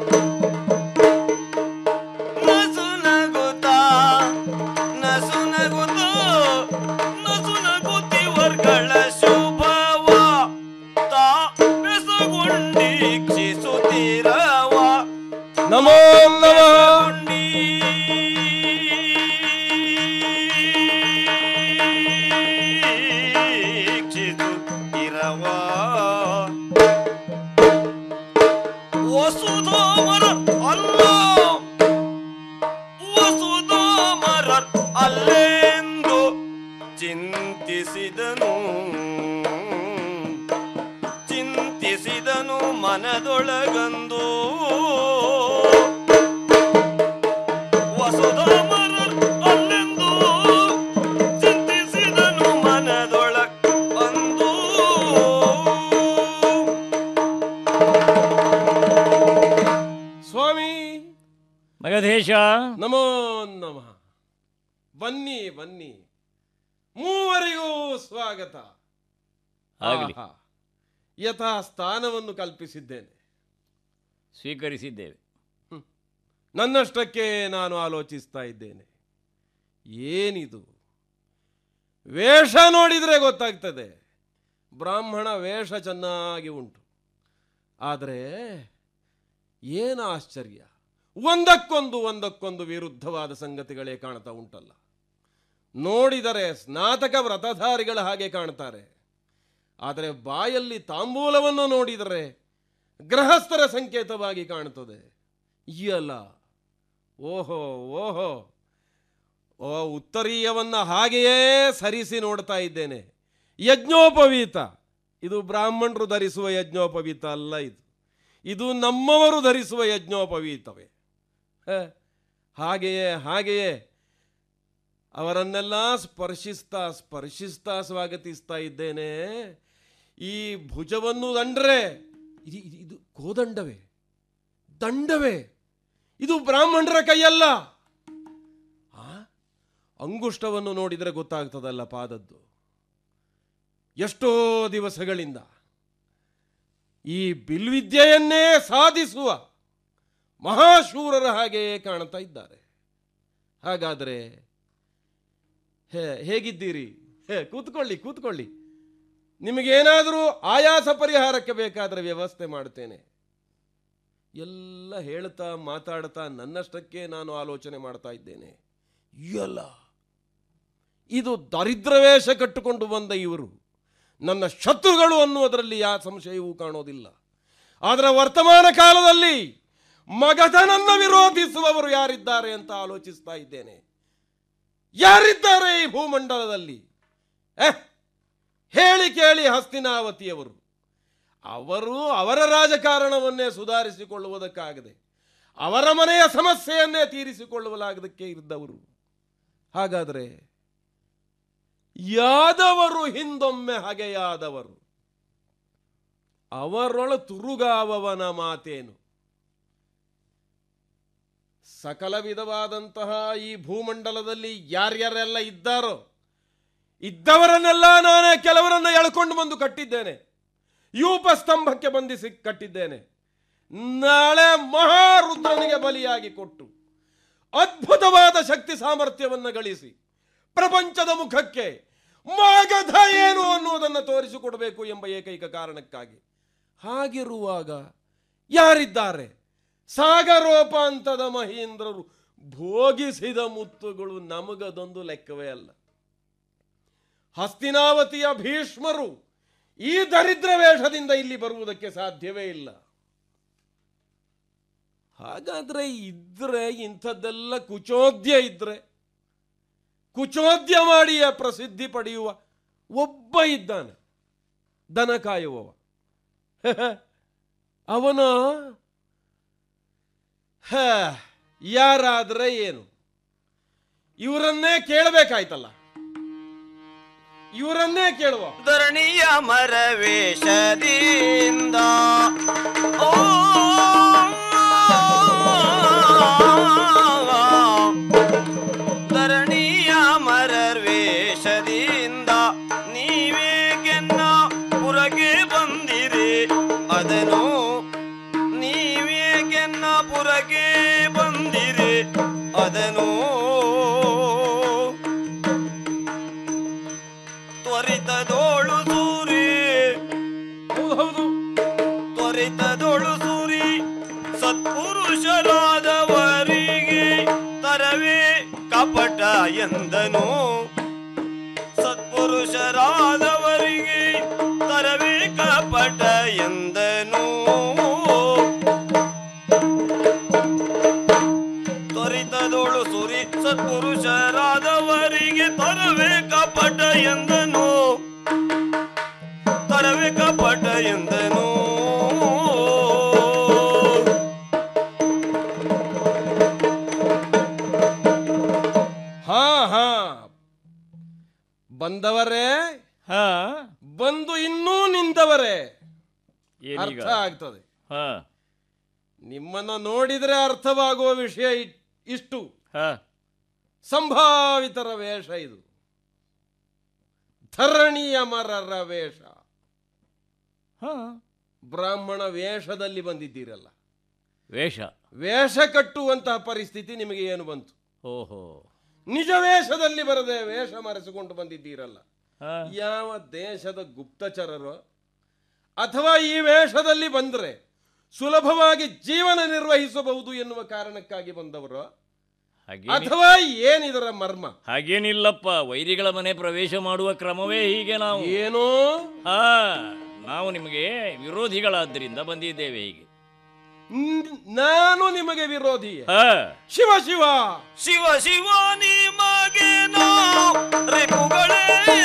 Speaker 1: ನಸು ನಗುತ್ತ ನಸು ನಗುತ್ತ ನಸು ನಗುತ್ತಿ ವರ್ಗಳ ಶುಭವ ತಾ ಬೆಸಗೊಂಡೀಕ್ಷಿಸುತ್ತಿರವ
Speaker 22: ನಮೋ ನಮಃ
Speaker 1: ಇರವ ವಸುಧಾಮರ ಅಲ್ಲ ವಸುಧಾಮರ ಅಲ್ಲೆಂದು ಚಿಂತಿಸಿದನು ಚಿಂತಿಸಿದನು ಮನದೊಳಗಂದು ವಸುಧಾಮರ ಅಲ್ಲೆಂದು ಚಿಂತಿಸಿದನು ಮನದೊಳ ಅಂದು
Speaker 22: ಸ್ವಾಮಿ
Speaker 7: ಮಗಧೇಶ
Speaker 22: ನಮೋ ನಮಃ ಬನ್ನಿ ಬನ್ನಿ ಮೂವರಿಗೂ ಸ್ವಾಗತ
Speaker 7: ಆಗಲಿ.
Speaker 22: ಆಹಾ. ಯಥಾ ಸ್ಥಾನವನ್ನು ಕಲ್ಪಿಸಿದ್ದೇನೆ
Speaker 7: ಸ್ವೀಕರಿಸಿದ್ದೇವೆ
Speaker 22: ನನ್ನಷ್ಟಕ್ಕೆ ನಾನು ಆಲೋಚಿಸ್ತಾ ಇದ್ದೇನೆ ಏನಿದು ವೇಷ ನೋಡಿದರೆ ಗೊತ್ತಾಗ್ತದೆ ಬ್ರಾಹ್ಮಣ ವೇಷ ಚೆನ್ನಾಗಿ ಉಂಟು ಆದರೆ ಏನು ಆಶ್ಚರ್ಯ ಒಂದಕ್ಕೊಂದು ಒಂದಕ್ಕೊಂದು ವಿರುದ್ಧವಾದ ಸಂಗತಿಗಳೇ ಕಾಣ್ತಾ ಉಂಟಲ್ಲ ನೋಡಿದರೆ ಸ್ನಾತಕ ವ್ರತಧಾರಿಗಳ ಹಾಗೆ ಕಾಣ್ತಾರೆ ಆದರೆ ಬಾಯಲ್ಲಿ ತಾಂಬೂಲವನ್ನು ನೋಡಿದರೆ ಗೃಹಸ್ಥರ ಸಂಕೇತವಾಗಿ ಕಾಣುತ್ತದೆ ಅಲ್ಲ ಓಹೋ ಓಹೋ ಓ ಉತ್ತರೀಯವನ್ನ ಹಾಗೆಯೇ ಸರಿಸಿ ನೋಡ್ತಾ ಇದ್ದೇನೆ ಯಜ್ಞೋಪವೀತ ಇದು ಬ್ರಾಹ್ಮಣರು ಧರಿಸುವ ಯಜ್ಞೋಪವೀತ ಅಲ್ಲ ಇದು ಇದು ನಮ್ಮವರು ಧರಿಸುವ ಯಜ್ಞೋಪವೀತವೇ ಹ, ಹಾಗೆಯೇ ಹಾಗೆಯೇ ಅವರನ್ನೆಲ್ಲ ಸ್ಪರ್ಶಿಸ್ತಾ ಸ್ಪರ್ಶಿಸ್ತಾ ಸ್ವಾಗತಿಸ್ತಾ ಇದ್ದೇನೆ ಈ ಭುಜವನ್ನು ದಂಡ್ರೆ ಇದು ಇದು- ಇದು ಕೋದಂಡವೇ ದಂಡವೇ ಇದು ಬ್ರಾಹ್ಮಣರ ಕೈಯಲ್ಲ ಆ? ಅಂಗುಷ್ಟವನ್ನು ನೋಡಿದರೆ ಗೊತ್ತಾಗ್ತದಲ್ಲ ಪಾದದ್ದು ಎಷ್ಟೋ ದಿವಸಗಳಿಂದ ಈ ಬಿಲ್ವಿದ್ಯೆಯನ್ನೇ ಸಾಧಿಸುವ ಮಹಾಶೂರರ ಹಾಗೆಯೇ ಕಾಣ್ತಾ ಇದ್ದಾರೆ ಹಾಗಾದರೆ ಹೇ ಹೇಗಿದ್ದೀರಿ ಹೇ ಕೂತ್ಕೊಳ್ಳಿ ಕೂತ್ಕೊಳ್ಳಿ ನಿಮಗೇನಾದರೂ ಆಯಾಸ ಪರಿಹಾರಕ್ಕೆ ಬೇಕಾದರೆ ವ್ಯವಸ್ಥೆ ಮಾಡ್ತೇನೆ ಎಲ್ಲ ಹೇಳ್ತಾ ಮಾತಾಡ್ತಾ ನನ್ನಷ್ಟಕ್ಕೆ ನಾನು ಆಲೋಚನೆ ಮಾಡ್ತಾ ಇದ್ದೇನೆ ಅಲ್ಲ ಇದು ದರಿದ್ರವೇಷ ಕಟ್ಟಿಕೊಂಡು ಬಂದ ಇವರು ನನ್ನ ಶತ್ರುಗಳು ಅನ್ನುವುದರಲ್ಲಿ ಯಾವ ಸಂಶಯವೂ ಕಾಣೋದಿಲ್ಲ ಆದರೆ ವರ್ತಮಾನ ಕಾಲದಲ್ಲಿ ಮಗಧನನ್ನ ವಿರೋಧಿಸುವವರು ಯಾರಿದ್ದಾರೆ ಅಂತ ಆಲೋಚಿಸ್ತಾ ಇದ್ದೇನೆ ಯಾರಿದ್ದಾರೆ ಈ ಭೂಮಂಡಲದಲ್ಲಿ ಎ ಹೇಳಿ ಕೇಳಿ ಹಸ್ತಿನಾವತಿಯವರು ಅವರು ಅವರ ರಾಜಕಾರಣವನ್ನೇ ಸುಧಾರಿಸಿಕೊಳ್ಳುವುದಕ್ಕಾಗದೆ ಅವರ ಮನೆಯ ಸಮಸ್ಯೆಯನ್ನೇ ತೀರಿಸಿಕೊಳ್ಳಲಾಗದಕ್ಕೆ ಇದ್ದವರು ಹಾಗಾದರೆ ಯಾದವರು ಹಿಂದೊಮ್ಮೆ ಹಗೆಯಾದವರು ಅವರೊಳ ತುರುಗಾವವನ ಮಾತೇನು ಸಕಲ ವಿಧವಾದಂತಹ ಈ ಭೂಮಂಡಲದಲ್ಲಿ ಯಾರ್ಯಾರೆಲ್ಲ ಇದ್ದಾರೋ ಇದ್ದವರನ್ನೆಲ್ಲ ನಾನೇ ಕೆಲವರನ್ನ ಎಳ್ಕೊಂಡು ಬಂದು ಕಟ್ಟಿದ್ದೇನೆ ಯೂಪ ಸ್ತಂಭಕ್ಕೆ ಬಂಧಿಸಿ ಕಟ್ಟಿದ್ದೇನೆ ನಾಳೆ ಮಹಾರುದ್ರನಿಗೆ ಬಲಿಯಾಗಿ ಕೊಟ್ಟು ಅದ್ಭುತವಾದ ಶಕ್ತಿ ಸಾಮರ್ಥ್ಯವನ್ನು ಗಳಿಸಿ ಪ್ರಪಂಚದ ಮುಖಕ್ಕೆ ಮಾಗಧ ಏನು ಅನ್ನುವುದನ್ನು ತೋರಿಸಿಕೊಡಬೇಕು ಎಂಬ ಏಕೈಕ ಕಾರಣಕ್ಕಾಗಿ ಹಾಗಿರುವಾಗ ಯಾರಿದ್ದಾರೆ ಸಾಗರೋಪಾಂತದ ಮಹೀಂದ್ರರು ಭೋಗಿಸಿದ ಮುತ್ತುಗಳು ನಮಗದೊಂದು ಲೆಕ್ಕವೇ ಅಲ್ಲ ಹಸ್ತಿನಾವತಿಯ ಭೀಷ್ಮರು ಈ ದರಿದ್ರ ವೇಷದಿಂದ ಇಲ್ಲಿ ಬರುವುದಕ್ಕೆ ಸಾಧ್ಯವೇ ಇಲ್ಲ ಹಾಗಾದ್ರೆ ಇದ್ರೆ ಇಂಥದ್ದೆಲ್ಲ ಕುಚೋದ್ಯ ಇದ್ರೆ ಕುಚೋದ್ಯ ಮಾಡಿಯ ಪ್ರಸಿದ್ಧಿ ಪಡೆಯುವ ಒಬ್ಬ ಇದ್ದಾನೆ ದನ ಕಾಯುವವ ಅವನ ಹ, ಯಾರಾದ್ರೆ ಏನು ಇವರನ್ನೇ ಕೇಳಬೇಕಾಯ್ತಲ್ಲ ಇವರನ್ನೇ ಕೇಳುವ
Speaker 1: ಧರಣಿಯ ಮರವೇಷದಿಂದ ಓ ಧರಣಿಯ ಮರವೇಷದಿಂದ ನೀವೇಗೆನ್ನ ಪುರಗೆ ಬಂದಿರಿ ಅದನು ನೀವೇಗೆನ್ನ ಪುರಗೆ ಬಂದಿರಿ ಅದನು ತ್ವರಿತದೋಳು ಸೂರಿ
Speaker 22: ಹೌದು
Speaker 1: ತ್ವರಿತದೋಳು ಸೂರಿ ಸತ್ಪುರುಷರಾದವರಿಗೆ ತರವೇ ಕಪಟ ಎಂದನು ಸತ್ಪುರುಷರಾದವರಿಗೆ ತರವೇ ಕಪಟ ಎಂದನು ತ್ವರಿತದೋಳು ಸುರಿ ಸತ್ಪುರುಷರಾದವರಿಗೆ ತರವೇ ಕಪಟ ಎಂದನು ತರವೇ ಕಪಟ ಎಂದನು
Speaker 22: ಹಾ ಹಾ ಬಂದವರೇ
Speaker 7: ಹಾ
Speaker 22: ಬಂದು ಇನ್ನೂ ನಿಂತವರೇ
Speaker 7: ಏನೀಗ?
Speaker 22: ಅರ್ಥ ಆಗ್ತದೆ
Speaker 7: ಹಾ
Speaker 22: ನಿಮ್ಮನ್ನ ನೋಡಿದ್ರೆ ಅರ್ಥವಾಗುವ ವಿಷಯ ಇ- ಇಷ್ಟು
Speaker 7: ಹಾ
Speaker 22: ಸಂಭಾವಿತರ ವೇಷ ಇದು ಧರಣಿಯ ಮರರ ವೇಷ ಬ್ರಾಹ್ಮಣ ವೇಷದಲ್ಲಿ ಬಂದಿದ್ದೀರಲ್ಲ
Speaker 7: ವೇಷ
Speaker 22: ವೇಷ ಕಟ್ಟುವಂತಹ ಪರಿಸ್ಥಿತಿ ನಿಮಗೆ ಏನು ಬಂತು
Speaker 7: ಓಹೋ
Speaker 22: ನಿಜ ವೇಷದಲ್ಲಿ ಬರದೆ ವೇಷ ಮರೆಸಿಕೊಂಡು ಬಂದಿದ್ದೀರಲ್ಲ ಯಾವ ದೇಶದ ಗುಪ್ತಚರರು ಅಥವಾ ಈ ವೇಷದಲ್ಲಿ ಬಂದರೆ ಸುಲಭವಾಗಿ ಜೀವನ ನಿರ್ವಹಿಸಬಹುದು ಎನ್ನುವ ಕಾರಣಕ್ಕಾಗಿ ಬಂದವರು
Speaker 7: ಹಾಗೇನಿ-
Speaker 22: ಅಥವಾ ಏನಿದರ ಮರ್ಮ
Speaker 7: ಹಾಗೇನಿಲ್ಲಪ್ಪ ವೈರಿಗಳ ಮನೆ ಪ್ರವೇಶ ಮಾಡುವ ಕ್ರಮವೇ ಹೀಗೆ ನಾವು
Speaker 22: ಏನು
Speaker 7: ಹಾ ನಾವು ನಿಮಗೆ ವಿರೋಧಿಗಳಾದ್ದರಿಂದ ಬಂದಿದ್ದೇವೆ ಹೀಗೆ
Speaker 22: ನ್- ನಾನು ನಿಮಗೆ ವಿರೋಧಿ
Speaker 7: ಹಾ
Speaker 22: ಶಿವ ಶಿವ
Speaker 1: ಶಿವ ಶಿವ ನಿಮಗೆ ನೋ ರಿಪುಗಳೇ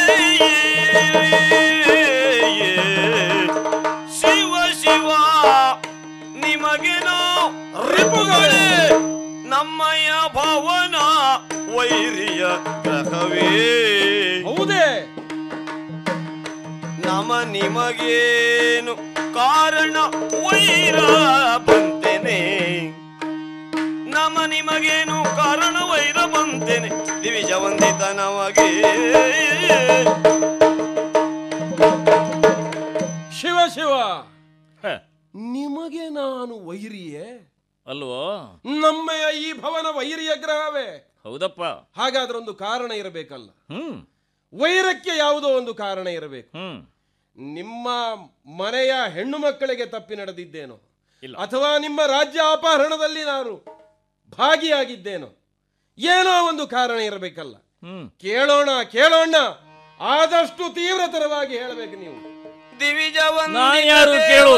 Speaker 1: ಶಿವ ಶಿವ ನಿಮಗೆ ನೋ ರಿಪುಗಳೇ ನಮ್ಮಯ್ಯ ಭವನ ವೈರಿಯ ಗ್ರಹವೇ
Speaker 22: ಹೌದೇ
Speaker 1: ನಮ ನಿಮಗೇನು ಕಾರಣ ವೈರ ಬಂತೆನೆ ನಮ ನಿಮಗೇನು ಕಾರಣ ವೈರ ಬಂತೆನೆ ದಿವಿಜ ವಂದಿತ ನಮಗೆ
Speaker 22: ಶಿವ ಶಿವ ನಿಮಗೆ ನಾನು ವೈರಿಯೇ
Speaker 7: ಅಲ್ವೋ
Speaker 22: ನಮ್ಮಯ ಈ ಭವನ ವೈರಿಯ ಗ್ರಹವೇ
Speaker 7: ಹೌದಪ್ಪ
Speaker 22: ಹಾಗಾದ್ರೆ ಒಂದು ಕಾರಣ ಇರಬೇಕಲ್ಲ
Speaker 7: ಹ್ಮ್
Speaker 22: ವೈರಕ್ಕೆ ಯಾವುದೋ ಒಂದು ಕಾರಣ ಇರಬೇಕು
Speaker 7: ಹ್ಮ್
Speaker 22: ನಿಮ್ಮ ಮನೆಯ ಹೆಣ್ಣು ಮಕ್ಕಳಿಗೆ ತಪ್ಪಿ ನಡೆದಿದ್ದೇನೋ
Speaker 7: ಇಲ್ಲ.
Speaker 22: ಅಥವಾ ನಿಮ್ಮ ರಾಜ್ಯ ಅಪಹರಣದಲ್ಲಿ ನಾನು ಭಾಗಿಯಾಗಿದ್ದೇನೋ ಏನೋ ಒಂದು ಕಾರಣ ಇರಬೇಕಲ್ಲ
Speaker 7: ಹ್ಮ್
Speaker 22: ಕೇಳೋಣ ಕೇಳೋಣ ಆದಷ್ಟು ತೀವ್ರತರವಾಗಿ ಹೇಳಬೇಕು ನೀವು
Speaker 1: ದಿವಿಜ
Speaker 7: ನಾನ್ ಯಾರು ಕೇಳು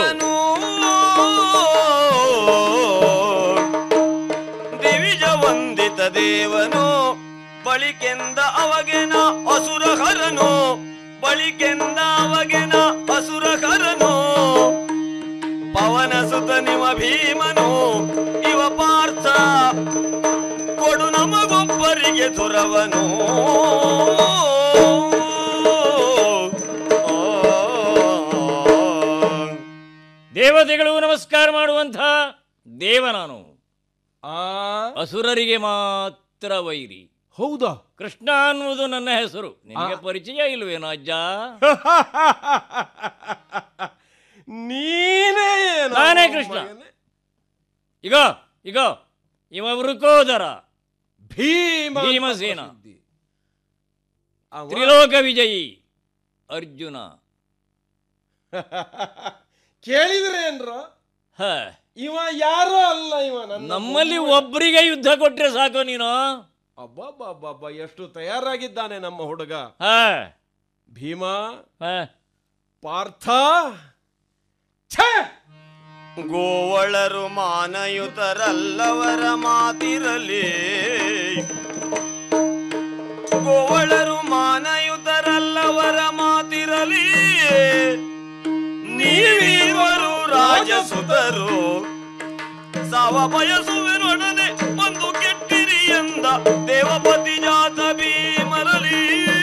Speaker 1: ದಿವಿಜ ವಂದಿತ ದೇವನು ಬಳಿಕೆಂದ ಅವಗೆನ ಅಸುರ ಹರನು ಬಳಿಕೆಂದ ಅವಗೆನ ಅಸುರ ಹರನು ಪವನ ಸುತ ನಿಮ ಭೀಮನು ಇವ ಪಾರ್ಥ ಕೊಡು ನಮಗೊಬ್ಬರಿಗೆ ದುರವನು
Speaker 7: ದೇವತೆಗಳು ನಮಸ್ಕಾರ ಮಾಡುವಂಥ ದೇವ ನಾನು
Speaker 22: ಆ
Speaker 7: ಅಸುರರಿಗೆ ಮಾತ್ರ ವೈರಿ
Speaker 22: ಹೌದಾ
Speaker 7: ಕೃಷ್ಣ ಅನ್ನುವುದು ನನ್ನ ಹೆಸರು ನಿನಗೆ ಪರಿಚಯ ಇಲ್ವೇನೋ ಅಜ್ಜ
Speaker 22: ನೀನೇ ಏನೋ
Speaker 7: ನಾನೇ ಕೃಷ್ಣ
Speaker 22: ಮಗನೇ.
Speaker 7: ಈಗ ಈಗ ಇವ ವೃಕೋದರ
Speaker 22: ಭೀಮ ಅಂತ
Speaker 7: ಭೀಮಸೇನ
Speaker 22: ಪ್ರಸಿದ್ಧಿ. ಅವ-
Speaker 7: ತ್ರಿಲೋಕ ವಿಜಯಿ ಅರ್ಜುನ
Speaker 22: ಕೇಳಿದ್ರೆ ಏನ್ರೋ
Speaker 7: ಹ
Speaker 22: ಇವ ಯಾರೋ ಅಲ್ಲ ಇವ ನನ್ನ
Speaker 7: ನಮ್ಮಲ್ಲಿ ಒಬ್ಬರಿಗೆ ಯುದ್ಧ ಕೊಟ್ರೆ ಸಾಕು ನೀನು
Speaker 22: ಅಬ್ಬಬ್ಬಬ್ಬ ಎಷ್ಟು ತಯಾರಾಗಿದ್ದಾನೆ ನಮ್ಮ ಹುಡುಗ
Speaker 7: ಹ
Speaker 22: ಭೀಮ
Speaker 7: ಹ
Speaker 22: ಪಾರ್ಥ
Speaker 1: ಗೋವಳರು ಮಾನಯುತರಲ್ಲವರ ಮಾತಿರಲಿ ಗೋವಳರು ಮಾನಯುತರಲ್ಲವರ ಮಾತಿರಲಿ ನೀವಿವರು ರಾಜಸುತರು ಸಾವ ಬಯಸುವೆನೊಡನೆ ಒಂದು ಕೆಟ್ಟಿರಿ ಎಂದ ದೇವಪತಿ ಜಾತ ಭೀಮರಲಿ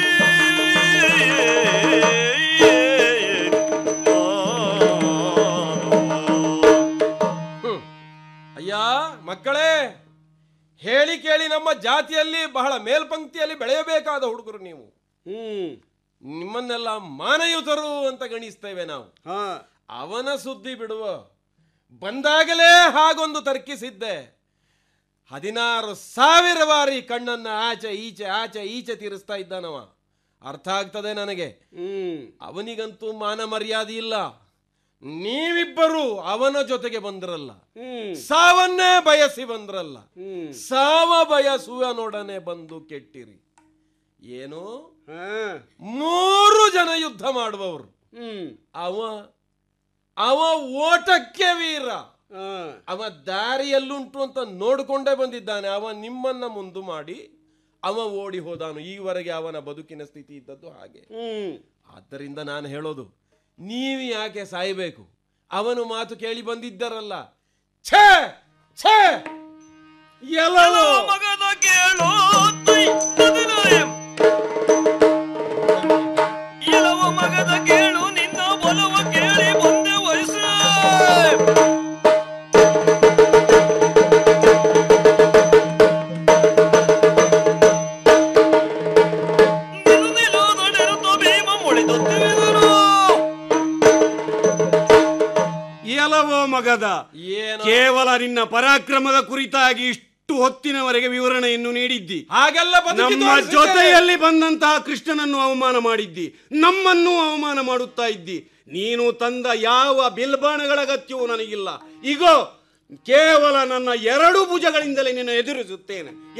Speaker 22: ಅಯ್ಯ ಮಕ್ಕಳೇ ಹೇಳಿ ಕೇಳಿ ನಮ್ಮ ಜಾತಿಯಲ್ಲಿ ಬಹಳ ಮೇಲ್ಪಂಕ್ತಿಯಲ್ಲಿ ಬೆಳೆಯಬೇಕಾದ ಹುಡುಗರು ನೀವು ಹ್ಮ್ ನಿಮ್ಮನ್ನೆಲ್ಲ ಮಾನಯುತರು ಅಂತ ಗಣಿಸ್ತೇವೆ ನಾವು ಅವನ ಸುದ್ದಿ ಬಿಡುವ ಬಂದಾಗಲೇ ಹಾಗೊಂದು ತರ್ಕಿಸಿದ್ದೆ ಹದಿನಾರು ಸಾವಿರ ಬಾರಿ ಕಣ್ಣನ್ನ ಆಚೆ ಈಚೆ ಆಚೆ ಈಚೆ ತೀರಿಸ್ತಾ ಇದ್ದಾನವ ಅರ್ಥ ಆಗ್ತದೆ ನನಗೆ ಅವನಿಗಂತೂ ಮಾನ ಮರ್ಯಾದೆ ಇಲ್ಲ ನೀವಿಬ್ಬರು ಅವನ ಜೊತೆಗೆ ಬಂದ್ರಲ್ಲ ಸಾವನ್ನೇ ಬಯಸಿ ಬಂದ್ರಲ್ಲ ಸಾವ ಬಯಸುವನೊಡನೆ ಬಂದು ಕೆಟ್ಟಿರಿ ಏನು ಮೂರು ಜನ ಯುದ್ಧ ಮಾಡುವವರು ಅವ ಅವ ಓಟಕ್ಕೆ ವೀರ ಅವ ದಾರಿಯಲ್ಲುಂಟು ಅಂತ ನೋಡಿಕೊಂಡೇ ಬಂದಿದ್ದಾನೆ ಅವ ನಿಮ್ಮನ್ನ ಮುಂದು ಮಾಡಿ ಅವ ಓಡಿ ಹೋದಾನು ಈವರೆಗೆ ಅವನ ಬದುಕಿನ ಸ್ಥಿತಿ ಇದ್ದದ್ದು ಹಾಗೆ ಆದ್ದರಿಂದ ನಾನು ಹೇಳೋದು ನೀವು ಯಾಕೆ ಸಾಯಬೇಕು ಅವನು ಮಾತು ಕೇಳಿ ಬಂದಿದ್ದರಲ್ಲ ಛೇ ಛೇ ಎಲ್ಲವೋ
Speaker 1: ಮಗದ ಕೇಳೋ ತುಯ್ ಪದಿನಾಯಂ. ಎಲವ ಮಗದ ಕೇಳು ನಿನ್ನ ಬಲವ ಕೇಳಿ ಬಂದೆ ವಯಸ್ಸು ನಿಲು ನಿಲು ದೊಡೆರುತ್ತ ಭೀಮ ಮುಳಿದೊತ್ತಿರುವರು
Speaker 8: ಅಲ್ಲವೋ ಮಗದ ಕೇವಲ ನಿನ್ನ ಪರಾಕ್ರಮದ ಕುರಿತಾಗಿ ಇಷ್ಟು ಹೊತ್ತಿನವರೆಗೆ ವಿವರಣೆಯನ್ನು ನೀಡಿದ್ದಿ
Speaker 22: ಹಾಗೆಲ್ಲ ಬದುಕಿ
Speaker 8: ನಮ್ಮ
Speaker 22: ತೋರಿಸಿದ್ದೇನೆ.
Speaker 8: ಜೊತೆಯಲ್ಲಿ ಬಂದಂತಹ ಕೃಷ್ಣನನ್ನು ಅವಮಾನ ಮಾಡಿದ್ದಿ ನಮ್ಮನ್ನೂ ಅವಮಾನ ಮಾಡುತ್ತಾ ಇದ್ದಿ ನೀನು ತಂದ ಯಾವ ಬಿಲ್ಬಾಣಗಳ ಅಗತ್ಯವೂ ನನಗಿಲ್ಲ ಈಗೋ ಕೇವಲ ನನ್ನ ಎರಡು ಭುಜಗಳಿಂದಲೇ ನಿನ್ನ ಎದುರಿಸುತ್ತೇನೆ